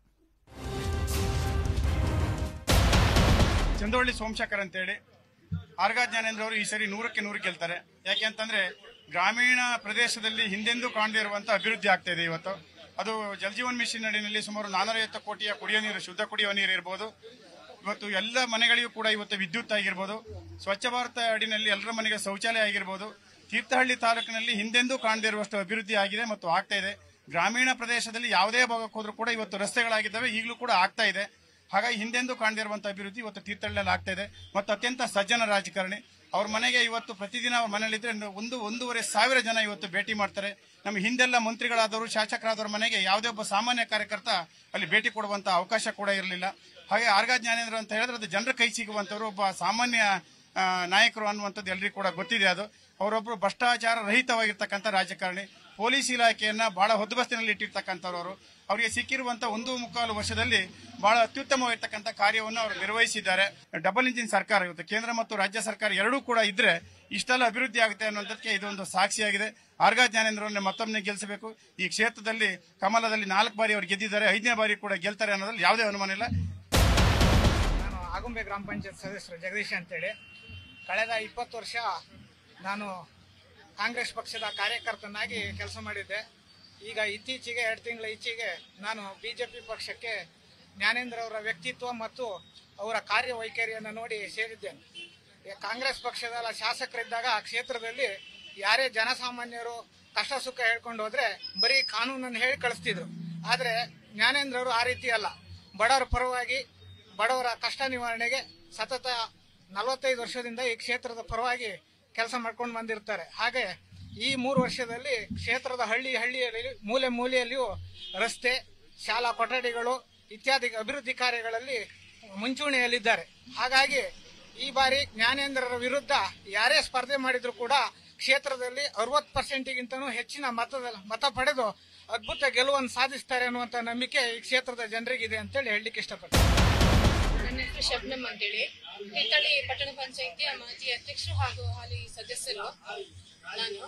ಚಂದ್ರವಳ್ಳಿ ಸೋಮಶೇಖರ್ ಅಂತೇಳಿ ಆರ್ಗಾ ಜ್ಞಾನೇಂದ್ರ ಅವರು ಈ ಸರಿ ನೂರಕ್ಕೆ ನೂರು ಗೆಲ್ತಾರೆ ಯಾಕೆ ಅಂತಂದ್ರೆ ಗ್ರಾಮೀಣ ಪ್ರದೇಶದಲ್ಲಿ ಹಿಂದೆಂದೂ ಕಾಣದೇ ಇರುವಂತ ಅಭಿವೃದ್ಧಿ ಆಗ್ತಾ ಇದೆ ಇವತ್ತು ಅದು ಜಲಜೀವನ್ ಮಿಷನ್ ಅಡಿನಲ್ಲಿ ಸುಮಾರು ನಾನೂರೈವತ್ತು ಕೋಟಿಯ ಕುಡಿಯೋ ನೀರು ಶುದ್ಧ ಕುಡಿಯುವ ನೀರು ಇರ್ಬೋದು ಇವತ್ತು ಎಲ್ಲ ಮನೆಗಳಿಗೂ ಕೂಡ ಇವತ್ತು ವಿದ್ಯುತ್ ಆಗಿರ್ಬೋದು ಸ್ವಚ್ಛ ಭಾರತ ಅಡಿನಲ್ಲಿ ಎಲ್ಲರ ಮನೆಗೆ ಶೌಚಾಲಯ ಆಗಿರ್ಬೋದು ತೀರ್ಥಹಳ್ಳಿ ತಾಲೂಕಿನಲ್ಲಿ ಹಿಂದೆಂದೂ ಕಾಣದೇ ಇರುವಷ್ಟು ಅಭಿವೃದ್ಧಿ ಆಗಿದೆ ಮತ್ತು ಆಗ್ತಾ ಇದೆ ಗ್ರಾಮೀಣ ಪ್ರದೇಶದಲ್ಲಿ ಯಾವುದೇ ಭಾಗಕ್ಕೆ ಹೋದ್ರೂ ಕೂಡ ಇವತ್ತು ರಸ್ತೆಗಳಾಗಿದ್ದಾವೆ ಈಗಲೂ ಕೂಡ ಆಗ್ತಾ ಇದೆ ಹಾಗಾಗಿ ಹಿಂದೆಂದೂ ಕಾಣದಿರುವಂತಹ ಅಭಿವೃದ್ಧಿ ಇವತ್ತು ತೀರ್ಥಹಳ್ಳಿಯಲ್ಲಿ ಆಗ್ತಾ ಇದೆ ಮತ್ತು ಅತ್ಯಂತ ಸಜ್ಜನ ರಾಜಕಾರಣಿ ಅವ್ರ ಮನೆಗೆ ಇವತ್ತು ಪ್ರತಿದಿನ ಅವ್ರ ಮನೇಲಿದ್ರೆ ಒಂದು ಒಂದೂವರೆ ಸಾವಿರ ಜನ ಇವತ್ತು ಭೇಟಿ ಮಾಡ್ತಾರೆ ನಮ್ಮ ಹಿಂದೆಲ್ಲ ಮಂತ್ರಿಗಳಾದವರು ಶಾಸಕರಾದವ್ರ ಮನೆಗೆ ಯಾವುದೇ ಒಬ್ಬ ಸಾಮಾನ್ಯ ಕಾರ್ಯಕರ್ತ ಅಲ್ಲಿ ಭೇಟಿ ಕೊಡುವಂತ ಅವಕಾಶ ಕೂಡ ಇರಲಿಲ್ಲ ಹಾಗೆ ಆರ್ಗ ಜ್ಞಾನೇಂದ್ರ ಅಂತ ಹೇಳಿದ್ರೆ ಅದು ಜನರ ಕೈ ಸಿಗುವಂತವರು ಒಬ್ಬ ಸಾಮಾನ್ಯ ಆ, ನಾಯಕರು ಅನ್ನುವಂಥದ್ದು ಎಲ್ರಿಗೂ ಕೂಡ ಗೊತ್ತಿದೆ ಅದು ಅವರೊಬ್ಬರು ಭ್ರಷ್ಟಾಚಾರ ರಹಿತವಾಗಿರ್ತಕ್ಕಂಥ ರಾಜಕಾರಣಿ ಪೊಲೀಸ್ ಇಲಾಖೆಯನ್ನ ಬಹಳ ಹೊದ್ದುಬಸ್ತಿನಲ್ಲಿ ಇಟ್ಟಿರ್ತಕ್ಕಂಥವ್ರು ಅವರಿಗೆ ಸಿಕ್ಕಿರುವಂತ ಒಂದು ಮುಕ್ಕಾಲು ವರ್ಷದಲ್ಲಿ ಬಹಳ ಅತ್ಯುತ್ತಮವಾಗಿರ್ತಕ್ಕಂಥ ಕಾರ್ಯವನ್ನು ಅವರು ನಿರ್ವಹಿಸಿದ್ದಾರೆ ಡಬಲ್ ಇಂಜಿನ್ ಸರ್ಕಾರ ಇವತ್ತು ಕೇಂದ್ರ ಮತ್ತು ರಾಜ್ಯ ಸರ್ಕಾರ ಎರಡೂ ಕೂಡ ಇದ್ರೆ ಇಷ್ಟೆಲ್ಲ ಅಭಿವೃದ್ಧಿ ಆಗುತ್ತೆ ಅನ್ನೋದಕ್ಕೆ ಇದೊಂದು ಸಾಕ್ಷಿಯಾಗಿದೆ ಆರ್ಗ ಜ್ಞಾನೇಂದ್ರವ್ರನ್ನ ಮತ್ತೊಮ್ಮೆ ಗೆಲ್ಲಿಸಬೇಕು ಈ ಕ್ಷೇತ್ರದಲ್ಲಿ ಕಮಲದಲ್ಲಿ ನಾಲ್ಕು ಬಾರಿ ಅವರು ಗೆದ್ದಿದ್ದಾರೆ ಐದನೇ ಬಾರಿ ಕೂಡ ಗೆಲ್ತಾರೆ ಅನ್ನೋದ್ರಲ್ಲಿ ಯಾವುದೇ ಅನುಮಾನ ಇಲ್ಲ ನಾನು ಆಗುಂಬೆ ಗ್ರಾಮ ಪಂಚಾಯತ್ ಸದಸ್ಯರು ಜಗದೀಶ್ ಅಂತೇಳಿ ಕಳೆದ ಇಪ್ಪತ್ತು ವರ್ಷ ನಾನು ಕಾಂಗ್ರೆಸ್ ಪಕ್ಷದ ಕಾರ್ಯಕರ್ತನಾಗಿ ಕೆಲಸ ಮಾಡಿದ್ದೆ ಈಗ ಇತ್ತೀಚೆಗೆ ಎರಡು ತಿಂಗಳ ಈಚೆಗೆ ನಾನು ಬಿಜೆಪಿ ಪಕ್ಷಕ್ಕೆ ಜ್ಞಾನೇಂದ್ರ ಅವರ ವ್ಯಕ್ತಿತ್ವ ಮತ್ತು ಅವರ ಕಾರ್ಯವೈಖರಿಯನ್ನು ನೋಡಿ ಸೇರಿದ್ದೇನೆ ಈ ಕಾಂಗ್ರೆಸ್ ಪಕ್ಷದ ಶಾಸಕರಿದ್ದಾಗ ಆ ಕ್ಷೇತ್ರದಲ್ಲಿ ಯಾರೇ ಜನಸಾಮಾನ್ಯರು ಕಷ್ಟ ಸುಖ ಹೇಳ್ಕೊಂಡು ಹೋದ್ರೆ ಬರೀ ಕಾನೂನನ್ನು ಹೇಳಿ ಕಳಿಸ್ತಿದ್ರು ಆದ್ರೆ ಜ್ಞಾನೇಂದ್ರ ಅವರು ಆ ರೀತಿ ಅಲ್ಲ ಬಡವರ ಪರವಾಗಿ ಬಡವರ ಕಷ್ಟ ನಿವಾರಣೆಗೆ ಸತತ ನಲವತ್ತೈದು ವರ್ಷದಿಂದ ಈ ಕ್ಷೇತ್ರದ ಪರವಾಗಿ ಕೆಲಸ ಮಾಡ್ಕೊಂಡು ಬಂದಿರ್ತಾರೆ ಹಾಗೆ ಈ ಮೂರು ವರ್ಷದಲ್ಲಿ ಕ್ಷೇತ್ರದ ಹಳ್ಳಿ ಹಳ್ಳಿಯಲ್ಲಿ ಮೂಲೆ ಮೂಲೆಯಲ್ಲಿಯೂ ರಸ್ತೆ ಶಾಲಾ ಕೊಠಡಿಗಳು ಇತ್ಯಾದಿ ಅಭಿವೃದ್ಧಿ ಕಾರ್ಯಗಳಲ್ಲಿ ಮುಂಚೂಣಿಯಲ್ಲಿದ್ದಾರೆ ಹಾಗಾಗಿ ಈ ಬಾರಿ ಜ್ಞಾನೇಂದ್ರರ ವಿರುದ್ಧ ಯಾರೇ ಸ್ಪರ್ಧೆ ಮಾಡಿದ್ರು ಕೂಡ ಕ್ಷೇತ್ರದಲ್ಲಿ ಅರವತ್ತು ಪರ್ಸೆಂಟ್ಗಿಂತನೂ ಹೆಚ್ಚಿನ ಮತದ ಮತ ಪಡೆದು ಅದ್ಭುತ ಗೆಲುವನ್ನು ಸಾಧಿಸ್ತಾರೆ ಅನ್ನುವಂತ ನಂಬಿಕೆ ಈ ಕ್ಷೇತ್ರದ ಜನರಿಗಿದೆ ಅಂತೇಳಿ ಹೇಳಲಿಕ್ಕೆ ಇಷ್ಟಪಡ್ತೀನಿ ನನ್ನ ಹೆಸರು ಶಬ್ನಮ್ ಅಂತೇಳಿ ತೀರ್ಥಹಳ್ಳಿ ಪಟ್ಟಣ ಪಂಚಾಯಿತಿಯ ಮಾಜಿ ಅಧ್ಯಕ್ಷರು ಹಾಗೂ ಹಾಲಿ ಸದಸ್ಯರು ನಾನು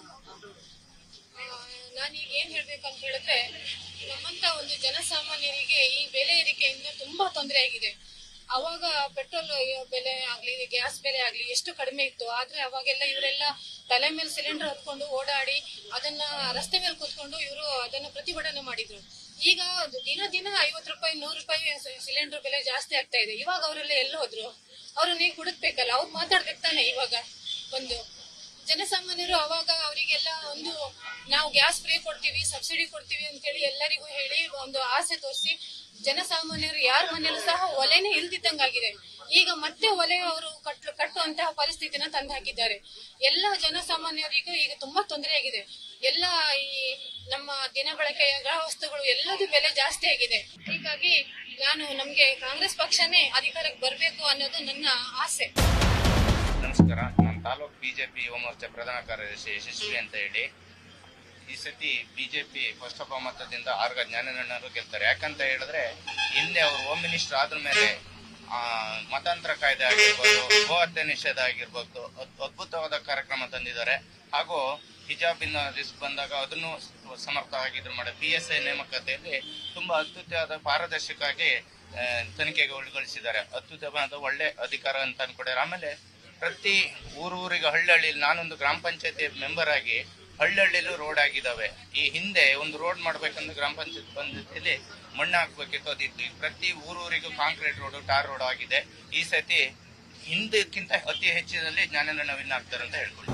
ಆ, ನಾನೀಗ ಏನ್ ಹೇಳ್ಬೇಕು ಅಂತ ಹೇಳಿದ್ರೆ ನಮ್ಮಂತ ಒಂದು ಜನಸಾಮಾನ್ಯರಿಗೆ ಈ ಬೆಲೆ ಏರಿಕೆಯಿಂದ ತುಂಬಾ ತೊಂದರೆ ಆಗಿದೆ ಅವಾಗ ಪೆಟ್ರೋಲ್ ಬೆಲೆ ಆಗ್ಲಿ ಗ್ಯಾಸ್ ಬೆಲೆ ಆಗ್ಲಿ ಎಷ್ಟು ಕಡಿಮೆ ಇತ್ತು ಆದ್ರೆ ಅವಾಗೆಲ್ಲ ಇವರೆಲ್ಲ ತಲೆ ಮೇಲೆ ಸಿಲಿಂಡರ್ ಹೊತ್ಕೊಂಡು ಓಡಾಡಿ ಅದನ್ನ ರಸ್ತೆ ಮೇಲೆ ಕೂತ್ಕೊಂಡು ಇವರು ಅದನ್ನ ಪ್ರತಿಭಟನೆ ಮಾಡಿದ್ರು ಈಗ ಅದು ದಿನ ದಿನ ಐವತ್ತು ರೂಪಾಯಿ ನೂರು ರೂಪಾಯಿ ಸಿಲಿಂಡರ್ ಬೆಲೆ ಜಾಸ್ತಿ ಆಗ್ತಾ ಇದೆ ಇವಾಗ ಅವರೆಲ್ಲ ಎಲ್ಲಿ ಹೋದ್ರು ಅವ್ರು ನೀವು ಹುಡುಕ್ಬೇಕಲ್ಲ ಅವ್ರು ಮಾತಾಡ್ಬೇಕು ತಾನೆ ಇವಾಗ ಒಂದು ಜನಸಾಮಾನ್ಯರು ಅವಾಗ ಅವರಿಗೆಲ್ಲ ಒಂದು ನಾವು ಗ್ಯಾಸ್ ಫ್ರೀ ಕೊಡ್ತೀವಿ ಸಬ್ಸಿಡಿ ಕೊಡ್ತೀವಿ ಅಂತೇಳಿ ಎಲ್ಲರಿಗೂ ಹೇಳಿ ಒಂದು ಆಸೆ ತೋರಿಸಿ ಜನಸಾಮಾನ್ಯರು ಯಾರ ಮನೆಯಲ್ಲೂ ಸಹ ಒಲೆನೇ ಇಲ್ದಿದ್ದಂಗಾಗಿದೆ ಈಗ ಮತ್ತೆ ಒಲೆ ಅವರು ಕಟ್ಟು ಕಟ್ಟುವಂತಹ ಪರಿಸ್ಥಿತಿನ ತಂದು ಹಾಕಿದ್ದಾರೆ ಎಲ್ಲ ಜನಸಾಮಾನ್ಯರಿಗೂ ಈಗ ತುಂಬಾ ತೊಂದರೆ ಆಗಿದೆ ಎಲ್ಲ ಈ ನಮ್ಮ ದಿನ ಬಳಕೆಯ ಗೃಹ ವಸ್ತುಗಳು ಎಲ್ಲದೂ ಬೆಲೆ ಜಾಸ್ತಿ ಆಗಿದೆ ಹೀಗಾಗಿ ನಾನು ನಮ್ಗೆ ಕಾಂಗ್ರೆಸ್ ಪಕ್ಷನೇ ಅಧಿಕಾರಕ್ಕೆ ಬರಬೇಕು ಅನ್ನೋದು ನನ್ನ ಆಸೆ ನಮಸ್ಕಾರ ನಾನು ತಾಲೂಕ್ ಬಿಜೆಪಿ ಯುವ ಮೋರ್ಚಾ ಪ್ರಧಾನ ಕಾರ್ಯದರ್ಶಿ ಯಶಸ್ವಿ ಅಂತ ಹೇಳಿ ಈ ಸತಿ ಬಿಜೆಪಿ ಫಸ್ಟ್ ಬಹುಮತದಿಂದ ಆರ್ಗ ಜ್ಞಾನಣ್ಣರು ಗೆಲ್ತಾರೆ ಯಾಕಂತ ಹೇಳಿದ್ರೆ ಹಿಂದೆ ಅವರು ಹೋಮ್ ಮಿನಿಸ್ಟರ್ ಆದ್ರ ಮೇಲೆ ಆ, ಮತಾಂತರ ಕಾಯ್ದೆ ಆಗಿರ್ಬೋದು ಗೋ ಹತ್ಯೆ ನಿಷೇಧ ಆಗಿರ್ಬೋದು ಅದ್- ಅದ್ಭುತವಾದ ಕಾರ್ಯಕ್ರಮ ತಂದಿದ್ದಾರೆ ಹಾಗೂ ಹಿಜಾಬಿನ ರಿಸ್ಕ್ ಬಂದಾಗ ಅದನ್ನು ಸಮರ್ಥ ಆಗಿದ್ರು ಮಾಡಿ ಪಿ ಎಸ್ ಐ ನೇಮಕಾತಿಯಲ್ಲಿ ತುಂಬಾ ಅದ್ಭುತವಾದ ಪಾರದರ್ಶಕವಾಗಿ ಆ, ತನಿಖೆಗೆ ಒಳಗೊಳಿಸಿದ್ದಾರೆ ಅದ್ಭುತವಾದ ಒಳ್ಳೆ ಅಧಿಕಾರ ಅಂತ ಅನ್ಕೊಡ್ಯಾರ ಆಮೇಲೆ ಪ್ರತಿ ಊರೂರಿಗೆ ಹಳ್ಳಿ ನಾನೊಂದು ಗ್ರಾಮ ಪಂಚಾಯತಿ ಮೆಂಬರ್ ಆಗಿ ಹಳ್ಳಿಯಲ್ಲೂ ರೋಡ್ ಆಗಿದಾವೆ ಈ ಹಿಂದೆ ಒಂದು ರೋಡ್ ಮಾಡ್ಬೇಕಂದ್ರೆ ಗ್ರಾಮ ಪಂಚಾಯತ್ ಪಂಚಾಯತಿಯಲ್ಲಿ ಮಣ್ಣು ಹಾಕ್ಬೇಕಿತ್ತು ಅದಿತ್ತು ಈಗ ಪ್ರತಿ ಊರೂರಿಗೂ ಕಾಂಕ್ರೀಟ್ ರೋಡ್ ಟಾರ್ ರೋಡ್ ಆಗಿದೆ ಈ ಸತಿ ಹಿಂದಕ್ಕಿಂತ ಅತಿ ಹೆಚ್ಚಿನಲ್ಲಿ ಜ್ಞಾನೇಂದ್ರ ವಿನ್ ಆಗ್ತಾರೆ ಅಂತ ಹೇಳ್ಕೊಳ್ಳಿ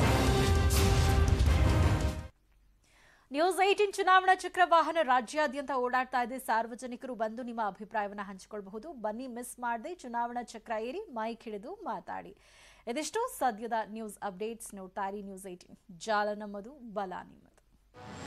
ನ್ಯೂಸ್ ಏಟೀನ್ ಚುನಾವಣಾ ಚಕ್ರ ವಾಹನ ರಾಜ್ಯಾದ್ಯಂತ ಓಡಾಡ್ತಾ ಇದೆ ಸಾರ್ವಜನಿಕರು ಬಂದು ನಿಮ್ಮ ಅಭಿಪ್ರಾಯವನ್ನ ಹಂಚಿಕೊಳ್ಬಹುದು ಬನ್ನಿ ಮಿಸ್ ಮಾಡದೆ ಚುನಾವಣಾ ಚಕ್ರ ಏರಿ ಮೈಕ್ ಹಿಡಿದು ಮಾತಾಡಿ ಇದಿಷ್ಟು ಸದ್ಯದ ನ್ಯೂಸ್ ಅಪ್ಡೇಟ್ಸ್ ನೋಡ್ತಾ ಇರಿ ನ್ಯೂಸ್ ಏಟೀನ್ ಜಾಲ ನಮ್ಮದು ಬಲ ನಿಮ್ಮದು